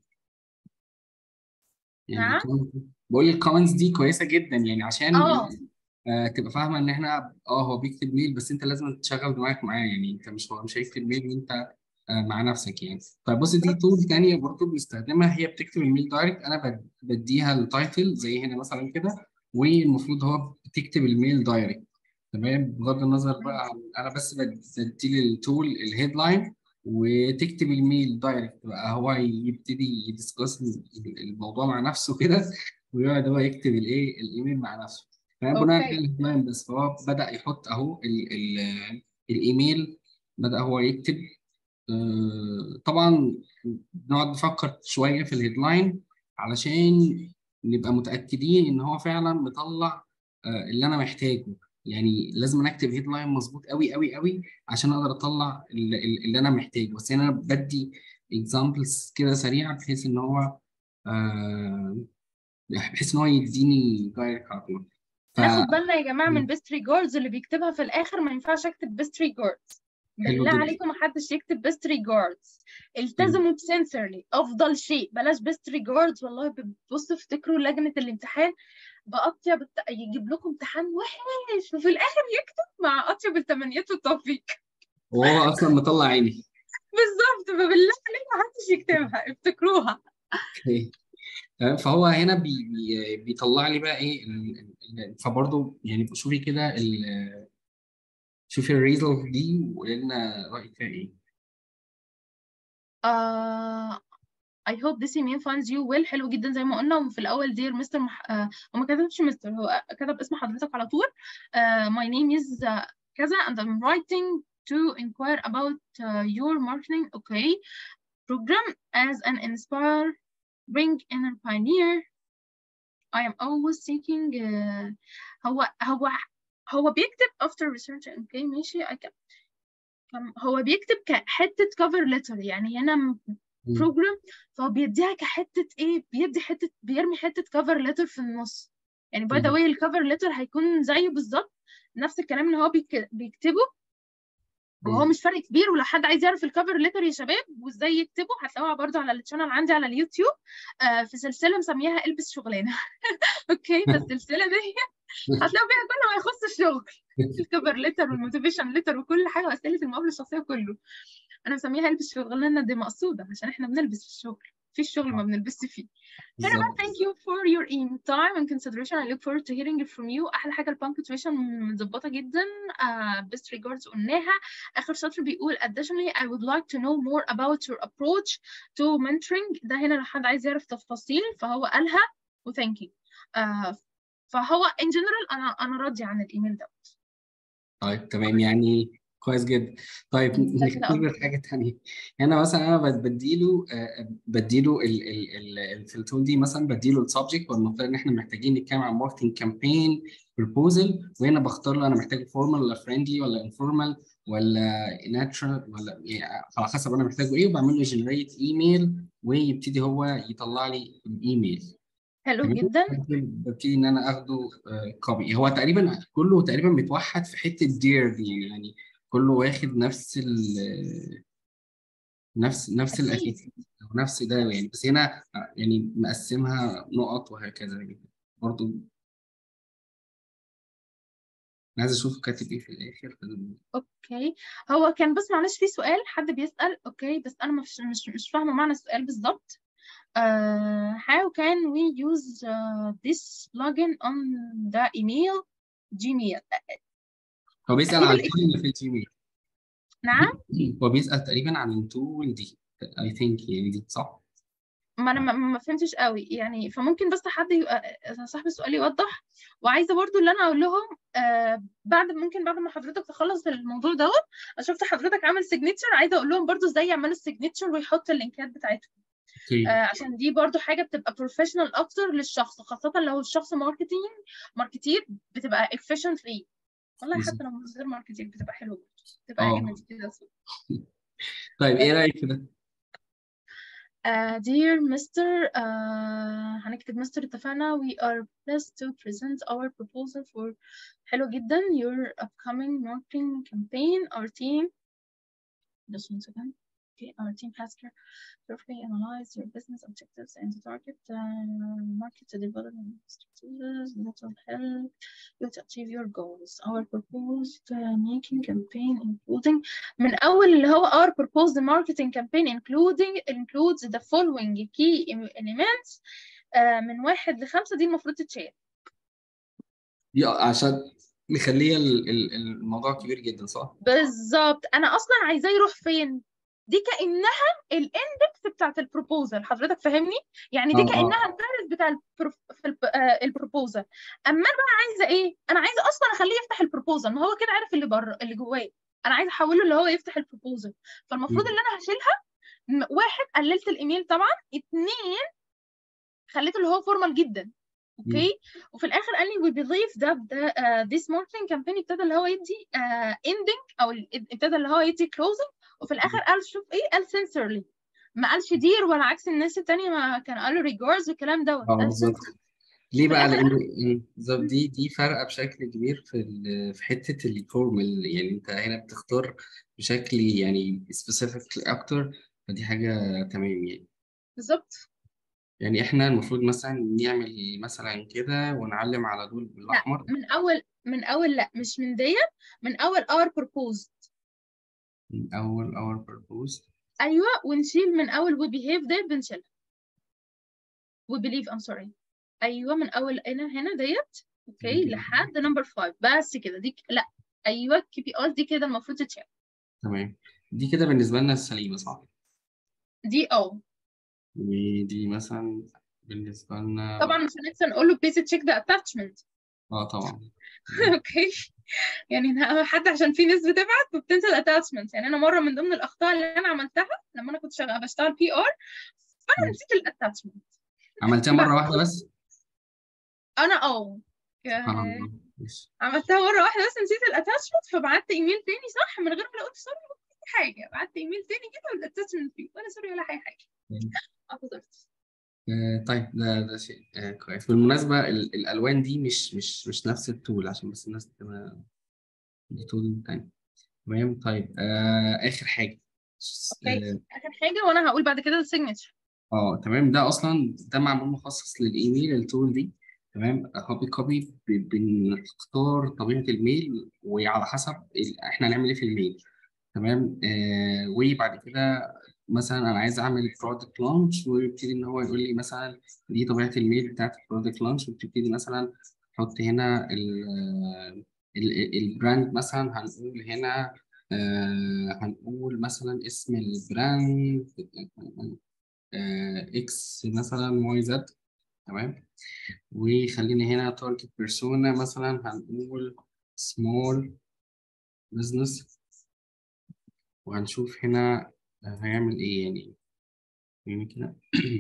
A: يعني
B: نعم
A: الكومنتس- بقول الكومنتس دي كويسة جدا يعني عشان
B: اه
A: آه تبقى فاهمة ان احنا اه هو بيكتب ميل بس انت لازم تشغل دماغك معاه يعني انت مش هو مش هيكتب ميل وانت آه مع نفسك يعني طيب بص دي تول تانية برضه بنستخدمها هي بتكتب الميل دايركت انا بد- بديها التايتل زي هنا مثلا كده والمفروض هو بتكتب الميل دايركت تمام بغض النظر بقى عن انا بس بدي التول الهيدلاين وتكتب الميل دايركت بقى هو يبتدي يدسكس الموضوع مع نفسه كده ويقعد هو يكتب الايه الايميل مع نفسه فانا بناء على
B: اوكي
A: الهيدلاين بس فهو بدأ يحط اهو ال ال الايميل بدأ هو يكتب آه، طبعا نقعد نفكر شوية في الهيدلاين علشان نبقى متأكدين إن هو فعلا مطلع آه، اللي أنا محتاجه يعني لازم أكتب هيدلاين مظبوط قوي قوي قوي عشان أقدر أطلع ال- ال- اللي أنا محتاجه بس أنا بدي examples كده سريعة بحيث إن هو آه، بحيث إن هو يديني دايركت على طول ف
B: ناخد بالنا يا جماعة من بيست ريجاردز اللي بيكتبها في الآخر ما ينفعش أكتب بيست ريجاردز
A: حلو
B: بالله
A: جدا
B: عليكم محدش يكتب بيست ريجاردز التزموا بسنسرلي أفضل شيء بلاش بيست ريجاردز والله بتبصوا افتكروا لجنة الامتحان بأطيب الت... يجيب لكم امتحان وحش وفي الآخر يكتب مع أطيب التمنيات والتوفيق
A: وهو أصلا مطلع عيني
B: بالظبط فبالله عليكم محدش يكتبها افتكروها
A: اوكي تمام فهو هنا بي بي بيطلع لي بقى ايه ال- ال- ال- فبرضه يعني شوفي كده ال- شوفي الريزلت دي وقولي لنا رايك فيها ايه
B: آه I hope this email finds you well حلو جدا زي ما قلنا وفي الأول dear مستر مح... آه هو ما كتبش مستر هو كتب اسم حضرتك على طول آه my name is uh, كذا and I'm writing to inquire about uh, your marketing okay program as an inspiring inner pioneer I am always seeking uh, هو هو هو بيكتب after research okay ماشي I can كم- هو بيكتب كحتة cover letter يعني هنا
A: مم.
B: بروجرام فهو بيديها كحتة ايه بيدي حتة بيرمي حتة كفر ليتر في النص يعني باي ذا
A: مم.
B: واي الكفر ليتر هيكون زيه بالظبط نفس الكلام اللي هو بيك- بيكتبه وهو
A: مم.
B: مش فرق كبير ولو حد عايز يعرف الكفر ليتر يا شباب وازاي يكتبه هتلاقوها برضو على الشانل عندي على اليوتيوب آه في سلسله مسميها البس شغلانه اوكي فالسلسله دي هتلاقوا فيها كل ما يخص الشغل الكفر ليتر والموتيفيشن ليتر وكل حاجه واسئله المقابله الشخصيه كله انا مسميها البس شغلانه دي مقصوده عشان احنا بنلبس في الشغل في الشغل ما بنلبسش فيه هنا بقى
A: بالظبط
B: thank you for your in time and consideration I look forward to hearing it from you أحلى حاجة البانكتويشن متظبطة جدا uh, best regards قلناها آخر سطر بيقول additionally I would like to know more about your approach to mentoring ده هنا لو حد عايز يعرف تفاصيل فهو قالها و thank you uh, فهو in general أنا أنا راضية عن الإيميل ده
A: طيب تمام يعني كويس جدا طيب
B: ده كده أفضل
A: نختبر حاجة تانية هنا مثلا أنا بد- بديله آه، بديله ال ال ال في التول دي مثلا بديله السبجكت والمفروض إن إحنا محتاجين نتكلم عن ماركتنج كامبين بروبوزل وهنا بختار له أنا محتاج فورمال ولا فريندلي ولا انفورمال ولا ناتشرال ولا يعني على حسب أنا محتاجه إيه وبعمل له جنريت إيميل ويبتدي هو يطلع لي الإيميل
B: حلو
A: تمام
B: جدا
A: ببتدي ان انا اخده كوبي هو تقريبا كله تقريبا متوحد في حته دير دي يعني كله واخد نفس ال نفس نفس
B: أكيد
A: الاتيتيود او نفس ده يعني بس هنا يعني مقسمها نقط وهكذا يعني برضو انا عايز اشوف كاتب ايه في الاخر في ال-
B: اوكي هو كان بس معلش في سؤال حد بيسأل اوكي بس انا مش مش مش فاهمة معنى السؤال بالظبط uh, how can we use uh, this plugin on the email Gmail
A: هو بيسأل
B: اكيد
A: على
B: الإك...
A: التول اللي في الجيميل
B: نعم
A: هو بيسأل تقريبا عن التول دي اي ثينك يعني دي صح
B: ما انا ما ما فهمتش قوي يعني فممكن بس حد ي... آه، صاحب السؤال يوضح وعايزه برضو اللي انا اقول لهم آه بعد ممكن بعد ما حضرتك تخلص الموضوع دوت أنا شفت حضرتك عامل سيجنتشر عايزه اقول لهم برضو ازاي يعملوا السيجنتشر ويحط اللينكات بتاعتهم
A: اوكي
B: آه، عشان دي برضو حاجة بتبقى بروفيشنال أكتر للشخص خاصة لو الشخص ماركتينج ماركتير بتبقى efficient ليه والله
A: بالظبط
B: حتى لو من غير ماركتير بتبقى حلوة برضو بتبقى
A: اه
B: ايمج كده
A: طيب ايه رأيك في ده؟
B: Uh, dear Mr. Uh, هنكتب Mr. اتفقنا we are pleased to present our proposal for حلو جدا your upcoming marketing campaign our team just one second okay our team has carefully analyzed your business objectives and the target uh, market development strategies that will help you to achieve your goals our proposed uh, making campaign including من أول اللي هو our proposed marketing campaign including includes the following key elements آه، من واحد لخمسة دي المفروض تتشال
A: دي عشان مخليه ال- ال- الموضوع كبير جدا صح؟
B: بالظبط أنا أصلا عايزاه يروح فين دي كأنها الاندكس بتاعت البروبوزل حضرتك فاهمني يعني دي
A: اه
B: كأنها
A: اه
B: الفهرس بتاع البروف... في الب... آه البروبوزل اما انا بقى عايزه ايه انا عايزه اصلا اخليه يفتح البروبوزل ما هو كده عارف اللي بره اللي جواه انا عايزه احوله اللي هو يفتح البروبوزل فالمفروض
A: مم.
B: اللي انا هشيلها م- واحد قللت الايميل طبعا اتنين خليته اللي هو فورمال جدا
A: مم.
B: اوكي وفي الاخر قال لي we believe that the, uh, this marketing campaign ابتدى اللي هو يدي uh, ending او ال- ابتدى اللي هو يدي closing وفي الاخر قال شوف ايه قال sincerely ما قالش دير ولا عكس الناس التانية ما كان قالوا regards والكلام دوت
A: اه
B: قال
A: بالظبط
B: sincerely
A: ليه
B: وفي
A: بقى
B: الاخر
A: لان
B: قال
A: مم. بالظبط دي دي فارقه بشكل كبير في ال- في حته الفورمال يعني انت هنا بتختار بشكل يعني سبيسيفيك اكتر فدي حاجه تمام يعني
B: بالظبط
A: يعني احنا المفروض مثلا نعمل مثلا كده ونعلم على دول
B: لا
A: بالاحمر
B: من اول من اول لا مش من ديت من اول our proposed
A: من اول our purpose
B: ايوه ونشيل من اول we behave ديت بنشيلها we believe I'm sorry ايوه من اول هنا هنا ديت اوكي لحد نمبر 5 بس كده دي ك- لا ايوه كي بي ار دي كده المفروض تتشال
A: تمام دي كده بالنسبه لنا السليمه صح
B: دي اه
A: ودي مثلا بالنسبه لنا
B: طبعا مش هننسى نقول له بليز تشيك ذا اتاتشمنت
A: اه طبعا
B: اوكي يعني إنها- حتى عشان في ناس بتبعت وبتنسى الاتاتشمنت يعني انا مره من ضمن الاخطاء اللي انا عملتها لما انا كنت شغاله بشتغل بي ار فانا
A: مم.
B: نسيت الاتاتشمنت
A: عملتها مره واحده بس
B: انا اه
A: سبحان الله ماشي.
B: عملتها مره واحده بس نسيت الاتاتشمنت فبعت ايميل تاني صح من غير ما قلت سوري ولا أي حاجه بعت ايميل تاني كده والاتاتشمنت فيه ولا سوري ولا اي حاجه
A: مم.
B: اعتذرت
A: آه، طيب ده ده شيء آه، كويس بالمناسبة ال- الألوان دي مش مش مش نفس التول عشان بس الناس تبقى دي تول تاني تمام طيب آه اخر حاجه
B: اوكي
A: اه
B: اخر حاجه وانا هقول بعد كده السيجنتشر
A: آه، تمام ده اصلا ده معمول مخصص للايميل التول دي تمام هوبي كوبي ب- بنختار طبيعه الميل وعلى حسب ال- احنا هنعمل ايه في الميل تمام آه وبعد كده مثلا انا عايز اعمل برودكت لانش ويبتدي ان هو يقول لي مثلا دي طبيعه الميل بتاعت البرودكت لانش وبتبتدي مثلا تحط هنا ال- ال- البراند مثلا هنقول هنا آه هنقول مثلا اسم البراند آه اكس مثلا واي زد تمام وخلينا هنا تارجت بيرسونا مثلا هنقول سمول بزنس وهنشوف هنا هيعمل ايه يعني يعني كده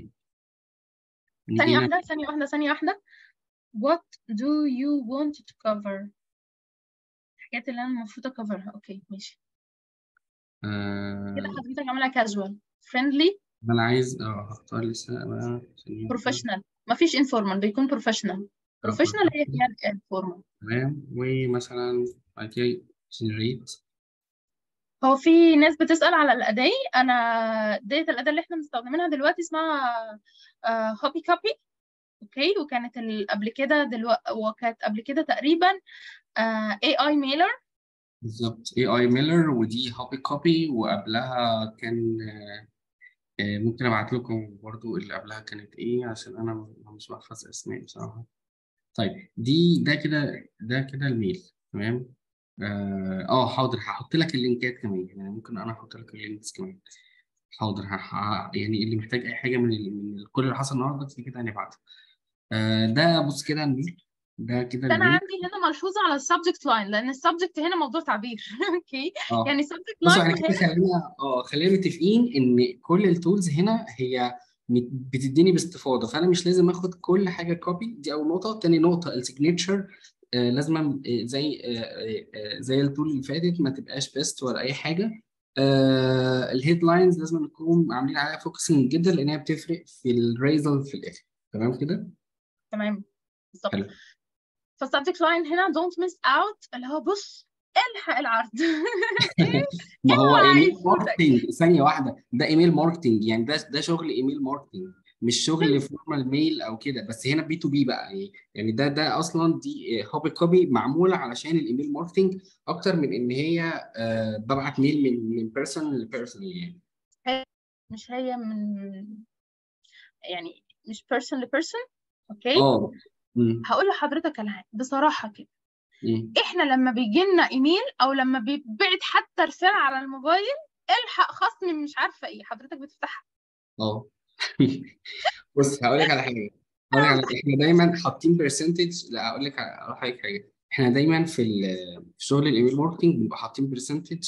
A: نيجي
B: ثانيه
A: هنا
B: واحده ثانيه واحده ثانيه واحده what do you want to cover الحاجات اللي انا المفروض اكفرها اوكي ماشي كده
A: آه
B: حضرتك عاملها كاجوال فريندلي
A: انا عايز اه هختار لسه بقى ثانية واحدة.
B: بروفيشنال مفيش انفورمال بيكون بروفيشنال
A: آه،
B: بروفيشنال هي
A: professional.
B: هي انفورمال
A: تمام ومثلا بعد كده generate
B: هو في ناس بتسأل على الأداة أنا ديت الأداة اللي احنا مستخدمينها دلوقتي اسمها هوبي كوبي اوكي وكانت ال- قبل كده دلوقتي وكانت قبل كده تقريبا اي اي ميلر
A: بالظبط اي اي ميلر ودي هوبي كوبي وقبلها كان آه، آه، ممكن ابعت لكم برضو اللي قبلها كانت ايه عشان انا م- مش بحفظ اسماء بصراحة طيب دي ده كده ده كده الميل تمام اه آه، حاضر هحط لك اللينكات كمان يعني ممكن انا احط لك اللينكس كمان حاضر ه- ه- يعني اللي محتاج اي حاجه من, ال... من ال- كل اللي حصل النهارده كده كده هنبعتها آه ده بص كده الميل ده كده
B: ده انا
A: الميل
B: عندي هنا ملحوظه على السبجكت لاين لان السبجكت هنا موضوع تعبير اوكي
A: اه
B: يعني السبجكت
A: بصوا
B: لاين
A: احنا كده
B: هنا
A: خلينا اه خلينا متفقين ان كل التولز هنا هي مت- بتديني باستفاضه فانا مش لازم اخد كل حاجه كوبي دي اول نقطه تاني نقطه السيجنتشر آه لازم آه زي آه آه آه، زي التول اللي فاتت ما تبقاش بيست ولا اي حاجه آه الهيدلاينز لازم نكون عاملين عليها فوكسنج جدا لان هي بتفرق في الريزلت في الاخر تمام كده
B: تمام بالظبط
A: حلو
B: فالسبجكت لاين هنا دونت ميس اوت اللي هو بص الحق العرض
A: ما هو
B: اوعى
A: ايميل
B: يفوتك
A: ماركتنج ثانيه واحده ده ايميل ماركتنج يعني ده ده شغل ايميل ماركتنج مش شغل فورمال ميل او كده بس هنا بي تو بي بقى يعني يعني ده ده اصلا دي هوبي كوبي معموله علشان الايميل ماركتنج اكتر من ان هي آه ببعت ميل من من بيرسون لبيرسون يعني
B: مش هي من يعني مش person ل person اوكي
A: اه أمم،
B: هقول لحضرتك على حاجه بصراحه كده
A: أمم.
B: احنا لما بيجي لنا ايميل او لما بيتبعت حتى رساله على الموبايل الحق خصم مش عارفه ايه حضرتك بتفتحها
A: اه بص هقول لك على حاجه هقول لك على احنا دايما حاطين برسنتج لا اقول لك على أقول لك حاجه احنا دايما في ال- في شغل الايميل ماركتنج بنبقى حاطين برسنتج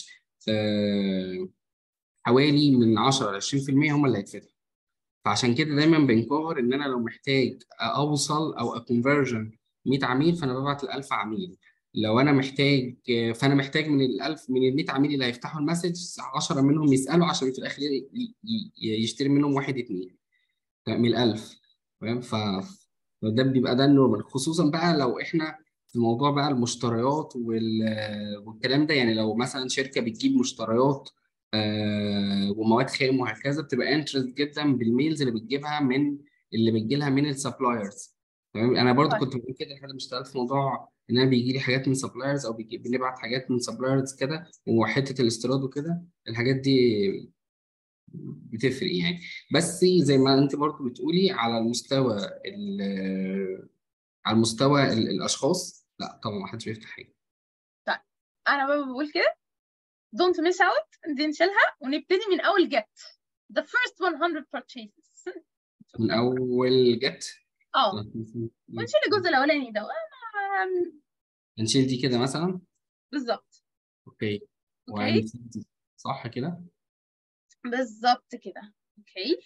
A: حوالي من 10 ل 20% هم اللي هيتفتحوا فعشان كده دايما بنكفر ان انا لو محتاج اوصل او اكونفرجن 100 عميل فانا ببعت ل 1000 عميل لو انا محتاج فانا محتاج من ال 1000 من ال 100 عميل اللي هيفتحوا المسج 10 منهم يسالوا عشان في الاخر ي- ي- يشتري منهم واحد اتنين من الألف فاهم ف فده بيبقى ده النورمال خصوصا بقى لو احنا في موضوع بقى المشتريات وال... والكلام ده يعني لو مثلا شركة بتجيب مشتريات آه ومواد خام وهكذا بتبقى انترست جدا بالميلز اللي بتجيبها من اللي بتجي لها من السبلايرز تمام انا برضو
B: طيب
A: كنت بقول كده لحد ما اشتغلت في موضوع ان انا بيجي لي حاجات من سبلايرز او بيجي... بنبعت حاجات من سبلايرز كده وحته الاستيراد وكده الحاجات دي بتفرق يعني بس زي ما انت برضو بتقولي على المستوى ال- على المستوى ال- الاشخاص لا طبعا ما حدش بيفتح حاجه
B: طيب انا بقى بقول كده don't miss out دي نشيلها ونبتدي من اول get the first 100 purchases
A: من اول جت
B: اه ونشيل الجزء الاولاني ده آم،
A: نشيل دي كده مثلا
B: بالظبط
A: اوكي
B: اوكي
A: وهنسيب دي صح كده
B: بالظبط كده اوكي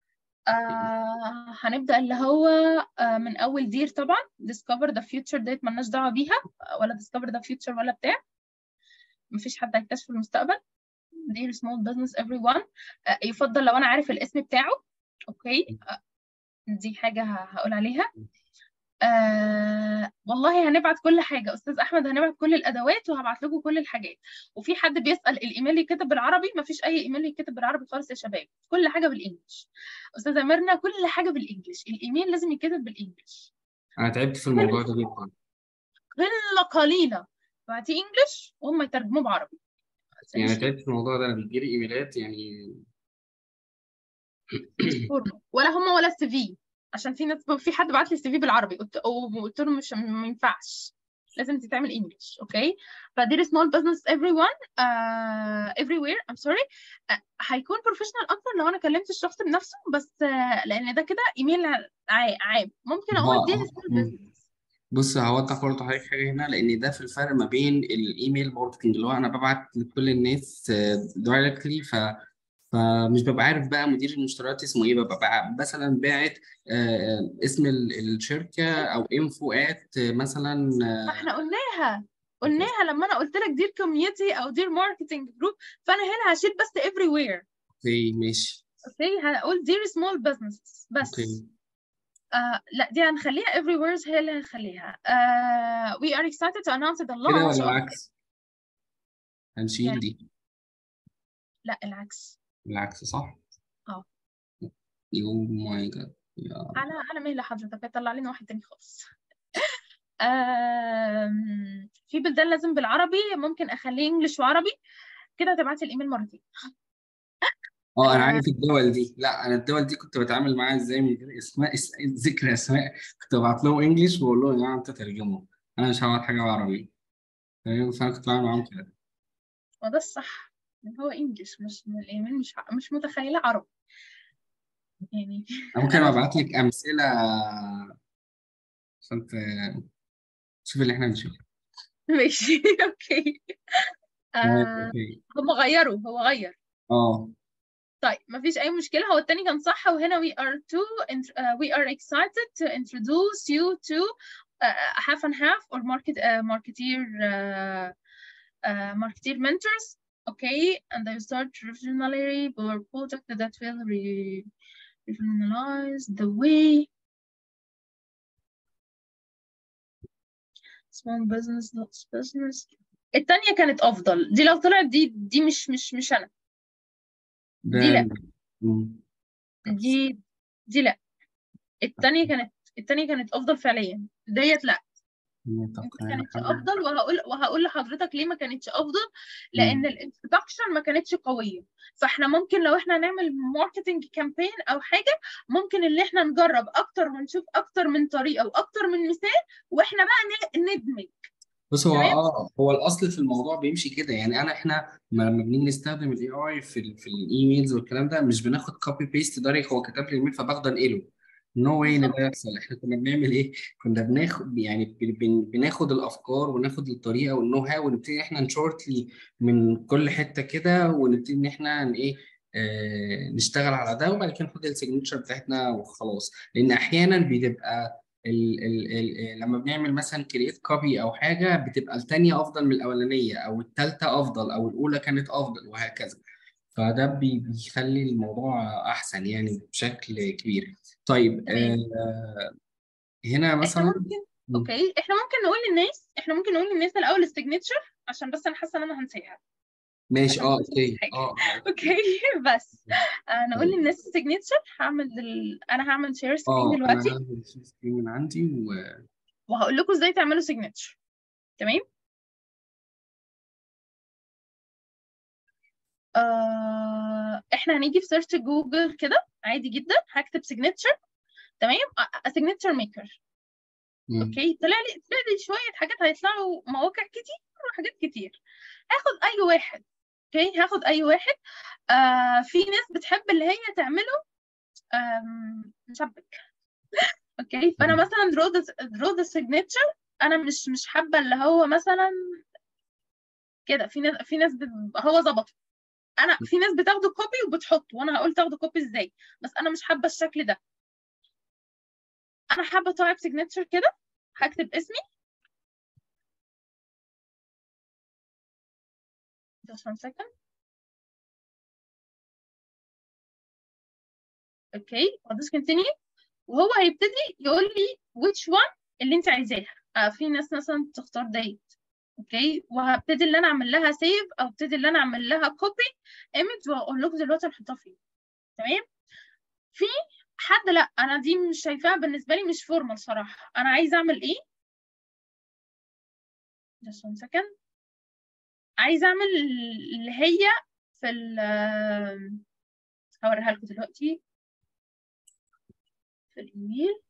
B: آه هنبدأ اللي هو آه من أول دير طبعا discover the future ديت ملناش دعوة بيها ولا discover the future ولا بتاع مفيش حد هيكتشف المستقبل dear small business everyone آه يفضل لو أنا عارف الاسم بتاعه اوكي آه دي حاجة ه- هقول عليها آه والله هنبعت كل حاجة أستاذ أحمد هنبعت كل الأدوات وهبعت لكم كل الحاجات وفي حد بيسأل الإيميل يتكتب بالعربي مفيش أي إيميل يتكتب بالعربي خالص يا شباب كل حاجة بالإنجلش أستاذة ميرنا كل حاجة بالإنجلش الإيميل لازم يتكتب بالإنجلش
A: انا تعبت في الموضوع ده جدا
B: قلة قليلة بعتي إنجلش وهم يترجموه بعربي
A: يعني
B: ماشي
A: تعبت في الموضوع ده انا بيجيلي ايميلات يعني
B: مش فورمال ولا هم ولا السي في عشان في ناس في حد بعت لي السي في بالعربي قلت قلت له مش ما ينفعش لازم تتعمل انجلش اوكي فدي سمول بزنس ايفري ون ايفري وير ام سوري هيكون بروفيشنال اكتر لو انا كلمت الشخص بنفسه بس uh, لان ده كده ايميل ع- عام ممكن
A: هو
B: اقول دي سمول
A: مم.
B: بزنس
A: بص هوضح برضه حضرتك حاجه هنا لان ده في الفرق ما بين الايميل ماركتنج اللي هو انا ببعت لكل الناس دايركتلي ف فمش ببقى عارف بقى مدير المشتريات اسمه ايه ببقى بقى مثلا باعت آه، اسم ال- الشركه او انفو ات مثلا
B: ما
A: آه،
B: احنا قلناها قلناها لما انا قلت لك دير كوميونتي او دير ماركتنج جروب فانا هنا هشيل بس every where
A: اوكي ماشي
B: اوكي هقول دير سمول businesses بس
A: اوكي
B: آه لا دي هنخليها everywhere هي اللي هنخليها آه we are excited to announce the
A: كده
B: launch
A: ولا
B: of
A: العكس هنشيل
B: يعني
A: دي
B: لا العكس
A: العكس صح
B: اه
A: يو ماي جاد يا
B: انا انا مهله حضرتك هيطلع لنا واحد تاني خالص آم، في بلدان لازم بالعربي ممكن اخليه انجلش وعربي كده هتبعتي الايميل مرتين
A: اه انا
B: آه
A: عارف الدول دي لا انا الدول دي كنت بتعامل معاها ازاي من غير اسماء اس- ذكر اسماء كنت ببعت لهم انجلش واقول لهم يا جماعه انتوا ترجموا انا مش هبعت حاجه بعربي فاهم فانا كنت بعمل معاهم كده
B: وده الصح إن هو انجلش مش من الايميل مش مش متخيله عربي يعني
A: انا ممكن
B: انا
A: ابعت لك امثله عشان ت- تشوف اللي احنا بنشوفه
B: ماشي اوكي
A: ماشي،
B: آه
A: اوكي
B: هم غيروا هو غير
A: اه
B: طيب ما فيش أي مشكلة هو التاني كان صح وهنا we are to int- uh, we are excited to introduce you to uh, half and half or market uh, marketeer uh, uh, marketeer mentors okay and they start regionally or project that will re regionalize the way small business not business التانية كانت أفضل دي لو طلعت دي دي مش مش مش أنا
A: ده
B: دي لا
A: مم.
B: دي دي لا التانية كانت التانية كانت أفضل فعليا ديت لا
A: طب
B: ما
A: خلينا
B: كانتش
A: نحاول
B: أفضل وهقول وهقول لحضرتك ليه ما كانتش أفضل لأن
A: مم.
B: الانترودكشن ما كانتش قوية فاحنا ممكن لو احنا نعمل ماركتنج كامبين أو حاجة ممكن اللي احنا نجرب أكتر ونشوف أكتر من طريقة وأكتر من مثال واحنا بقى ن- ندمج
A: بص هو
B: تمام
A: اه هو الاصل في الموضوع بيمشي كده يعني انا احنا ما- لما بنيجي نستخدم الاي اي في ال في الايميلز والكلام ده مش بناخد كوبي بيست دايركت هو كتب لي ايميل فباخده انقله نو واي ان
B: بالظبط
A: ده يحصل احنا كنا بنعمل ايه كنا بناخد يعني بن- بن- بناخد الافكار وناخد الطريقه والنو هاو ونبتدي احنا نشورتلي من كل حته كده ونبتدي ان احنا ن- ايه آه نشتغل على ده وبعد كده ناخد السيجنتشر بتاعتنا وخلاص لان احيانا بتبقى ال ال ال لما بنعمل مثلا كرييت كوبي او حاجه بتبقى التانيه افضل من الاولانيه او التالته افضل او الاولى كانت افضل وهكذا فده بي- بيخلي الموضوع احسن يعني بشكل كبير طيب
B: تمام
A: آه هنا
B: احنا
A: مثلا
B: ممكن
A: مم.
B: اوكي احنا ممكن نقول للناس احنا ممكن نقول للناس الاول السيجنتشر عشان بس انا حاسه ان انا هنساها
A: ماشي
B: عشان
A: اه
B: مش نفس
A: اوكي
B: الحاجه
A: اه اه
B: اوكي بس آه نقول
A: طيب
B: للناس السيجنتشر هعمل ال... انا هعمل شير سكرين
A: اه انا
B: دلوقتي
A: هعمل شير سكرين من عندي و
B: وهقول لكم ازاي تعملوا سيجنتشر تمام آه احنا هنيجي في سيرش جوجل كده عادي جدا هكتب سيجنتشر تمام سيجنتشر ميكر
A: مم.
B: اوكي طلع لي طلع لي شويه حاجات هيطلعوا مواقع كتير وحاجات كتير هاخد اي واحد اوكي هاخد اي واحد آه في ناس بتحب اللي هي تعمله آم، مشبك اوكي فانا
A: مم.
B: مثلا درو ذا درو ذا سيجنتشر انا مش مش حابه اللي هو مثلا كده في ناس في ناس بت- هو ظبط انا في ناس بتاخده كوبي وبتحطه وانا هقول تاخده كوبي ازاي بس انا مش حابه الشكل ده انا حابه تايب سيجنتشر كده هكتب اسمي just one second اوكي وادوس continue وهو هيبتدي يقول لي which one اللي انت عايزاها آه في ناس مثلا تختار ديت اوكي وهبتدي اللي انا اعمل لها سيف او ابتدي اللي انا اعمل لها كوبي ايمج واقول لكم دلوقتي نحطها فين تمام في حد لا انا دي مش شايفاها بالنسبه لي مش فورمال صراحه انا عايزه اعمل ايه just one second عايزه اعمل اللي هي في ال هوريها لكم دلوقتي في الايميل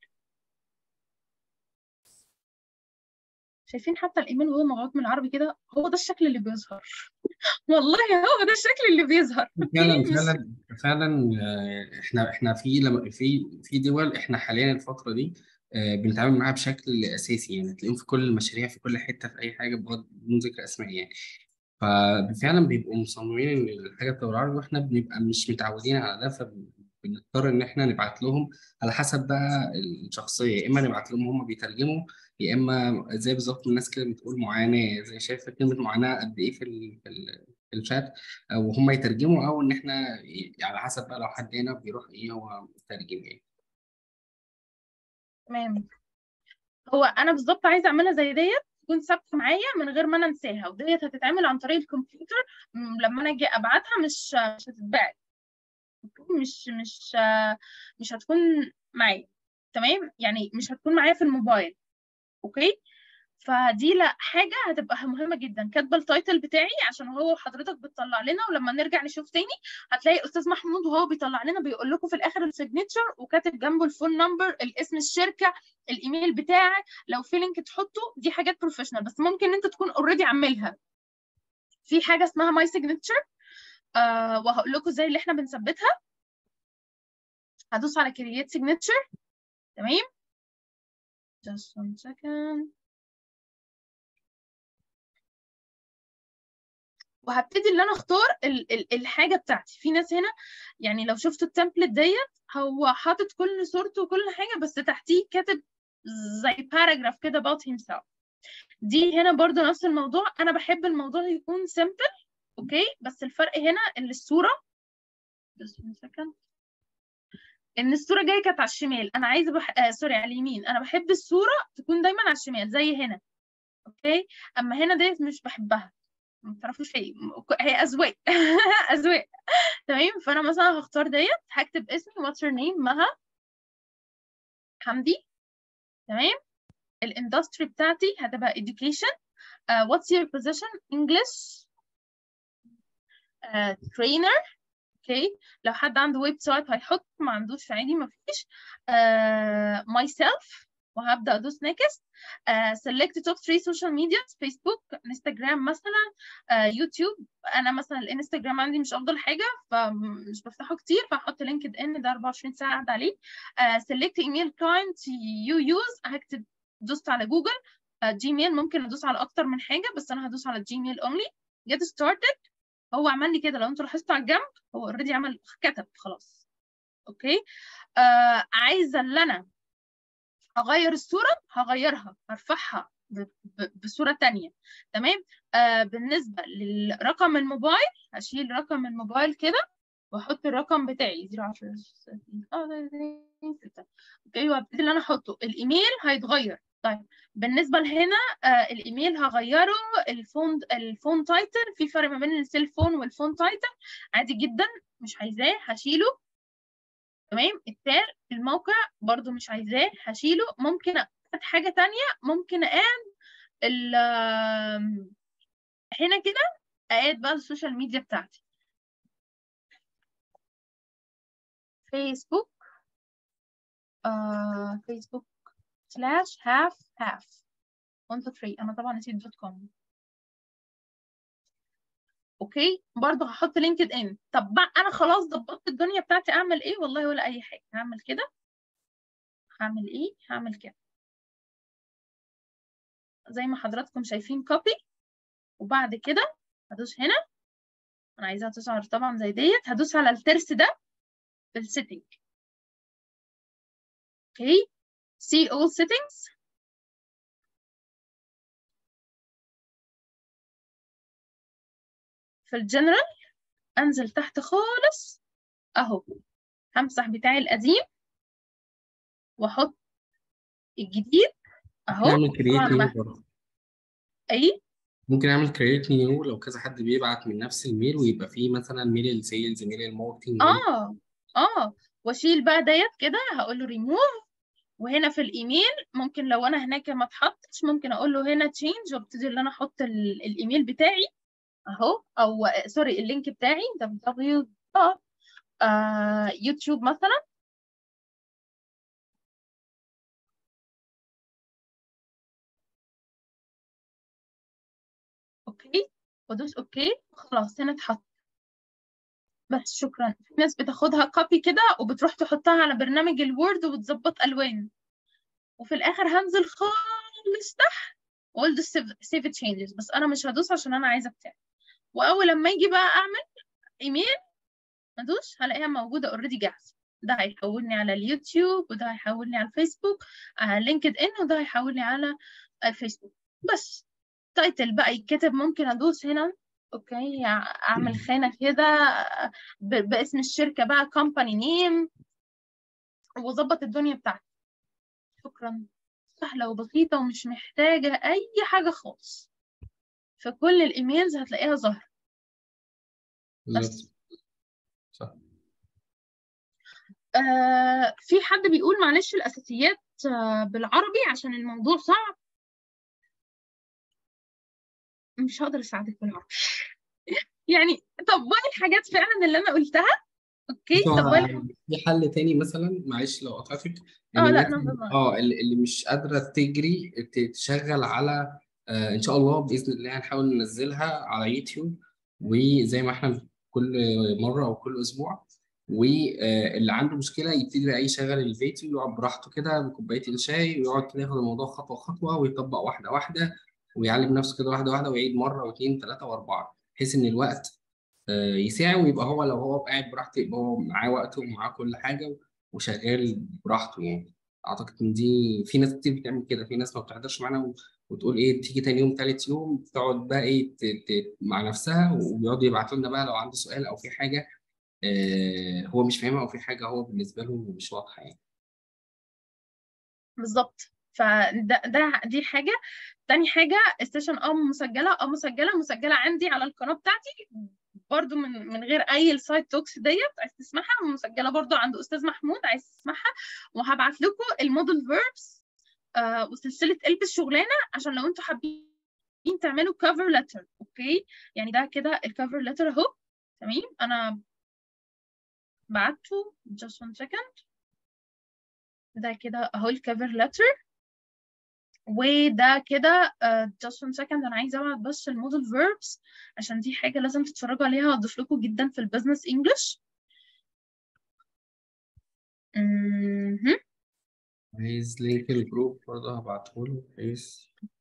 B: شايفين حتى الايميل وهو مبعوث من العربي كده هو ده الشكل اللي بيظهر والله هو ده الشكل اللي بيظهر
A: فعلا
B: مش
A: فعلا فعلا آه، احنا احنا في لما في في دول احنا حاليا الفتره دي آه، بنتعامل معاها بشكل اساسي يعني تلاقيهم في كل المشاريع في كل حته في اي حاجه بغض بدون ذكر اسماء يعني ففعلا بيبقوا مصممين ان الحاجه بتبقى بالعربي واحنا بنبقى مش متعودين على ده فبنضطر ان احنا نبعت لهم على حسب بقى الشخصيه يا اما نبعت لهم هم بيترجموا يا اما زي بالظبط الناس كده بتقول معاناه زي شايفه كلمه معاناه قد ايه في ال في, ال في الشات او هم يترجموا او ان احنا ي- على حسب بقى لو حد هنا بيروح ايه هو مترجم ايه
B: تمام هو انا بالظبط عايزه اعملها زي ديت تكون ثابته معايا من غير ما انا انساها وديت هتتعمل عن طريق الكمبيوتر م، لما انا اجي ابعتها مش مش هتتبعت مش مش مش هتكون معايا تمام يعني مش هتكون معايا في الموبايل اوكي فدي لا حاجه هتبقى مهمه جدا كاتبه التايتل بتاعي عشان هو حضرتك بتطلع لنا ولما نرجع نشوف تاني هتلاقي استاذ محمود وهو بيطلع لنا بيقول لكم في الاخر السيجنتشر وكاتب جنبه الفون نمبر الاسم الشركه الايميل بتاعك لو في لينك تحطه دي حاجات بروفيشنال بس ممكن انت تكون اوريدي عاملها في حاجه اسمها ماي سيجنتشر آه وهقول لكم ازاي اللي احنا بنثبتها هدوس على كرييت سيجنتشر تمام just one second وهبتدي ان انا اختار ال ال الحاجه بتاعتي في ناس هنا يعني لو شفتوا التمبلت ديت هو حاطط كل صورته وكل حاجه بس تحتيه كاتب زي باراجراف كده about himself دي هنا برضو نفس الموضوع انا بحب الموضوع يكون simple اوكي بس الفرق هنا ان الصوره just one second ان الصوره جايه كانت على الشمال انا عايزه بح... آه سوري على اليمين انا بحب الصوره تكون دايما على الشمال زي هنا اوكي اما هنا ديت مش بحبها ما تعرفوش ايه هي اذواق اذواق تمام فانا مثلا هختار ديت هكتب اسمي واتس يور نيم مها حمدي تمام الاندستري بتاعتي هتبقى education uh, what's your position English uh, trainer اوكي لو حد عنده ويب سايت هيحط ما عندوش عادي ما فيش uh, myself وهبدا ادوس نيكست uh, select top 3 social media فيسبوك انستجرام مثلا uh, يوتيوب انا مثلا الانستجرام عندي مش افضل حاجه فمش بفتحه كتير فهحط لينكد ان ده 24 ساعه قاعده عليه uh, select email client you use هكتب دوست على جوجل جيميل ممكن ادوس على اكتر من حاجه بس انا هدوس على جيميل اونلي get started هو عمل لي كده لو انتوا لاحظتوا على الجنب هو اوريدي عمل كتب خلاص اوكي آه عايزه اللي انا اغير الصوره هغيرها هرفعها ب- ب- بصوره تانية تمام آه بالنسبه لرقم الموبايل هشيل رقم الموبايل كده واحط الرقم بتاعي 010 اوكي وابتدي اللي انا احطه الايميل هيتغير طيب بالنسبه لهنا آه الايميل هغيره الفون الفون تايتل في فرق ما بين السيل فون والفون تايتل عادي جدا مش عايزاه هشيله تمام التال الموقع برضو مش عايزاه هشيله ممكن أ- حاجه تانية ممكن اقاد ال آم، هنا كده اقاد بقى السوشيال ميديا بتاعتي فيسبوك آه فيسبوك سلاش هاف هاف 1 2 3 انا طبعا نسيت دوت كوم اوكي برضه هحط لينكد ان طب بقى انا خلاص ضبطت الدنيا بتاعتي اعمل ايه والله ولا اي حاجه هعمل كده هعمل ايه هعمل كده زي ما حضراتكم شايفين كوبي وبعد كده هدوس هنا انا عايزاها تظهر طبعا زي ديت هدوس على الترس ده في السيتنج اوكي see all settings في الجنرال انزل تحت خالص اهو همسح بتاعي القديم واحط الجديد
A: ممكن
B: اهو
A: اعمل كرييت
B: طبعا
A: نيو
B: ما
A: برضه
B: اي
A: ممكن اعمل كرييت نيو لو كذا حد بيبعت من نفس الميل ويبقى فيه مثلا ميل السيلز ميل الماركتنج ميل
B: اه اه واشيل بقى ديت كده هقول له ريموف وهنا في الايميل ممكن لو انا هناك ما اتحطش ممكن اقول له هنا تشينج وابتدي ان انا احط ال- الايميل بتاعي اهو او آه، سوري اللينك بتاعي www آه يوتيوب مثلا اوكي وادوس اوكي خلاص هنا اتحط بس شكرا في ناس بتاخدها كوبي كده وبتروح تحطها على برنامج الوورد وبتظبط الوان وفي الاخر هنزل خالص تحت واقول له سيف تشينجز بس انا مش هدوس عشان انا عايزه بتاعي واول لما يجي بقى اعمل ايميل ادوس هلاقيها موجوده اوريدي جاهزه ده هيحولني على اليوتيوب وده هيحولني على الفيسبوك على لينكد ان وده هيحولني على الفيسبوك بس تايتل بقى يتكتب ممكن ادوس هنا اوكي اعمل خانه كده ب- باسم الشركه بقى كومباني نيم واظبط الدنيا بتاعتي شكرا سهله وبسيطه ومش محتاجه اي حاجه خالص فكل الايميلز هتلاقيها ظاهره بس
A: بالظبط صح
B: آه في حد بيقول معلش الاساسيات آه بالعربي عشان الموضوع صعب مش هقدر اساعدك بالعربي يعني طبقي الحاجات فعلا اللي انا قلتها اوكي
A: هو
B: طبقي الحاجات
A: في حل تاني مثلا معلش لو قطعتك
B: اه
A: ان
B: لا
A: الناس
B: نو نو
A: اه اللي اللي مش قادره تجري ت- تشغل على آه ان شاء الله باذن الله هنحاول ننزلها على يوتيوب وزي ما احنا كل مره او كل اسبوع واللي عنده مشكله يبتدي بقى يشغل الفيديو يقعد براحته كده بكوبايه الشاي ويقعد كده ياخد الموضوع خطوه خطوه ويطبق واحده واحده ويعلم نفسه كده واحده واحده ويعيد مره واثنين ثلاثه واربعه بحيث ان الوقت آه، يساعد ويبقى هو لو هو قاعد براحته يبقى هو معاه وقته ومعاه كل حاجة وشغال براحته يعني أعتقد إن دي في ناس كتير بتعمل كده في ناس ما بتحضرش معانا و- وتقول إيه تيجي تاني يوم تالت يوم تقعد بقى إيه ت- ت- مع نفسها وبيقعدوا يبعتوا لنا بقى لو عنده سؤال أو في حاجة آه، هو مش فاهمها أو في حاجة هو بالنسبة له مش واضحة يعني
B: بالظبط فده ده دي حاجة تاني حاجة السيشن اه مسجلة اه مسجلة مسجلة عندي على القناة بتاعتي برضو من من غير اي السايد توكس ديت عايز تسمعها مسجلة برضو عند استاذ محمود عايز تسمعها وهبعت لكم الموديل فيربس آه وسلسلة البس شغلانة عشان لو انتوا حابين تعملوا كفر لتر اوكي يعني ده كده الكفر لتر اهو تمام انا بعته just one second ده كده اهو الكفر لتر وده كده uh, just one second انا عايزه ابعت بس المودل verbs عشان دي حاجه لازم تتفرجوا عليها هضيف لكم جدا في البيزنس انجلش مهم.
A: عايز لينك الجروب برضه هبعته له بحيث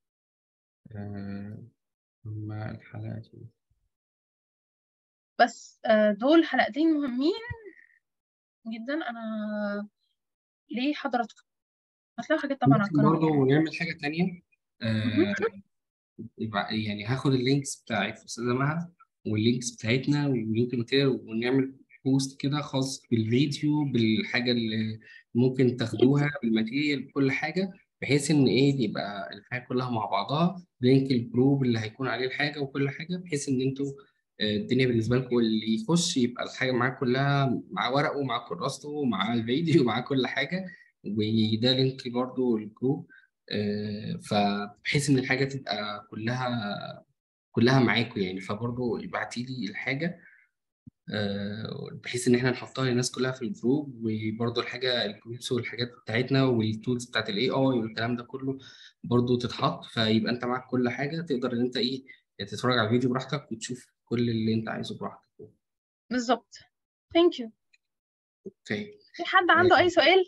A: آه، مع الحلقة دي
B: بس uh, دول حلقتين مهمين جدا انا ليه حضراتكم هتلاقوا حاجات طبعا على
A: ممكن
B: القناه
A: برضه نعمل حاجة تانية
B: مهم.
A: آه، يبقى يعني هاخد اللينكس بتاعت استاذة مها واللينكس بتاعتنا واللينك الماتيريال ونعمل بوست كده خاص بالفيديو بالحاجة اللي ممكن تاخدوها بالماتيريال بكل حاجة بحيث ان ايه يبقى الحاجة كلها مع بعضها لينك الجروب اللي هيكون عليه الحاجة وكل حاجة بحيث ان انتوا آه، الدنيا بالنسبة لكم اللي يخش يبقى الحاجة معاه كلها مع ورقه مع كراسته مع الفيديو مع كل حاجة وده لينك برضو الجروب آه، فبحيث ان الحاجه تبقى كلها كلها معاكم يعني فبرضه ابعتي لي الحاجه آه، بحيث ان احنا نحطها للناس كلها في الجروب وبرضه الحاجه الجروبس والحاجات بتاعتنا والتولز بتاعت الاي اي والكلام ده كله برضه تتحط فيبقى انت معاك كل حاجه تقدر ان انت ايه تتفرج على الفيديو براحتك وتشوف كل اللي انت عايزه براحتك
B: بالظبط ثانك يو
A: اوكي
B: في حد عنده اي سؤال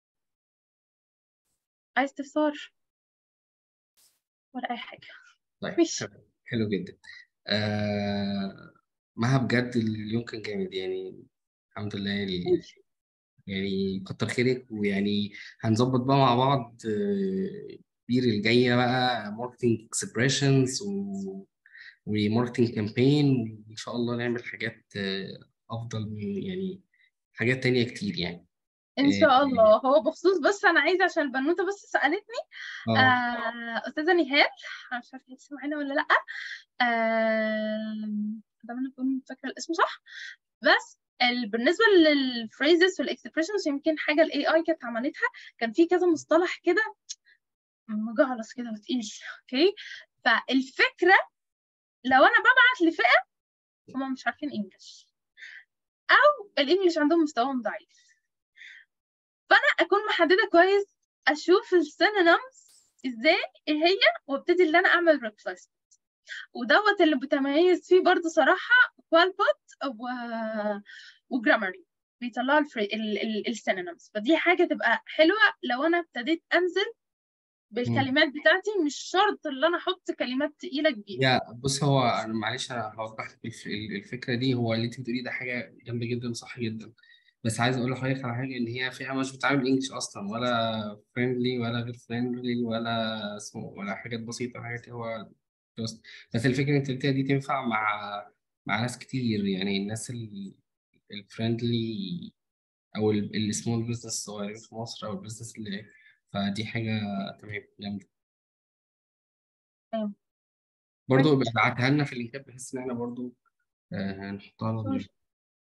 B: عايز تفسر ولا اي حاجه
A: طيب
B: ماشي
A: تمام حلو جدا آه مها بجد اليوم كان جامد يعني الحمد لله ال- يعني كتر خيرك ويعني هنظبط بقى مع بعض آه، كتير الجاية بقى ماركتنج اكسبريشنز و وماركتنج كامبين وإن شاء الله نعمل حاجات آه، أفضل من يعني حاجات تانية كتير يعني
B: ان
A: إيه،
B: شاء الله هو بخصوص بس انا عايزه عشان البنوته بس سالتني
A: اه
B: آه استاذه نهال انا مش عارفه هي سامعانا ولا لا آه ده انا اكون فاكره الاسم صح بس ال- بالنسبه للفريزز والاكسبريشنز يمكن حاجه الاي اي كانت عملتها كان في كذا مصطلح كده مجعلص كده وتقيل اوكي فالفكره لو انا ببعت لفئه هم مش عارفين انجلش او الانجليش عندهم مستواهم ضعيف فانا اكون محدده كويس اشوف السينونيمز ازاي ايه هي وابتدي ان انا اعمل ريبليس ودوت اللي بتميز فيه برضه صراحه كوالبوت و... وجرامري بيطلعوا السينونيمز فدي حاجه تبقى حلوه لو انا ابتديت انزل بالكلمات بتاعتي مش شرط ان انا احط كلمات تقيله كبيره
A: يا بص هو انا معلش انا هوضح لك الف- الفكره دي هو اللي انت بتقوليه ده حاجه جامده جدا صح جدا بس عايز اقول لحضرتك على حاجه ان هي فئه مش بتتعامل انجلش اصلا ولا فريندلي ولا غير فريندلي ولا اسمه ولا حاجات بسيطه حاجات هو بس بس الفكره اللي انت قلتيها دي تنفع مع مع ناس كتير يعني الناس الفريندلي او السمول بزنس الصغيرين في مصر او البزنس اللي فدي حاجه تمام جامده
B: تمام.
A: برضه ابقى ابعتها لنا في اللينكات بحيث ان احنا برضه آه، هنحطها لنا
B: شور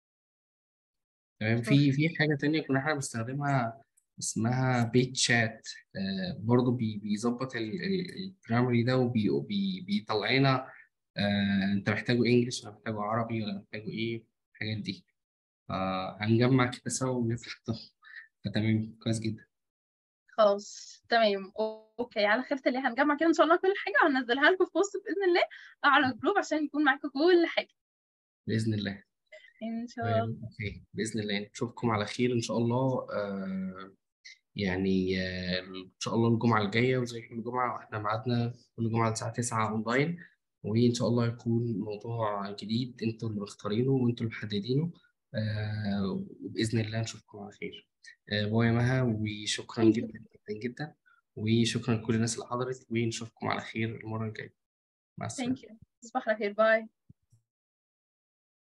A: تمام
B: شور
A: في في حاجة تانية كنا احنا بنستخدمها اسمها بيت شات آه برضه بي بيظبط الجرامري ده وبيطلع لنا آه انت محتاجه انجلش ولا محتاجه عربي ولا محتاجه ايه الحاجات دي فهنجمع كده سوا ونفتح فتمام كويس جدا
B: خلاص تمام اوكي على خيرة الله هنجمع كده ان شاء الله كل حاجه وهنزلها لكم في بوست باذن الله على الجروب عشان يكون معاكم كل حاجه
A: بإذن الله
B: ان شاء
A: تمام
B: الله
A: اوكي بإذن الله نشوفكم على خير ان شاء الله آه يعني آه ان شاء الله الجمعة الجاية وزي كل جمعة احنا ميعادنا كل جمعة الساعة 9 اونلاين وان شاء الله يكون موضوع جديد انتوا اللي مختارينه وانتوا اللي محددينه آه وبإذن الله نشوفكم على خير آه باي مها وشكرا
B: ثانك
A: جدا جدا جدا وشكرا لكل الناس اللي حضرت ونشوفكم على خير المرة الجاية مع السلامة
B: يو تصبح على خير باي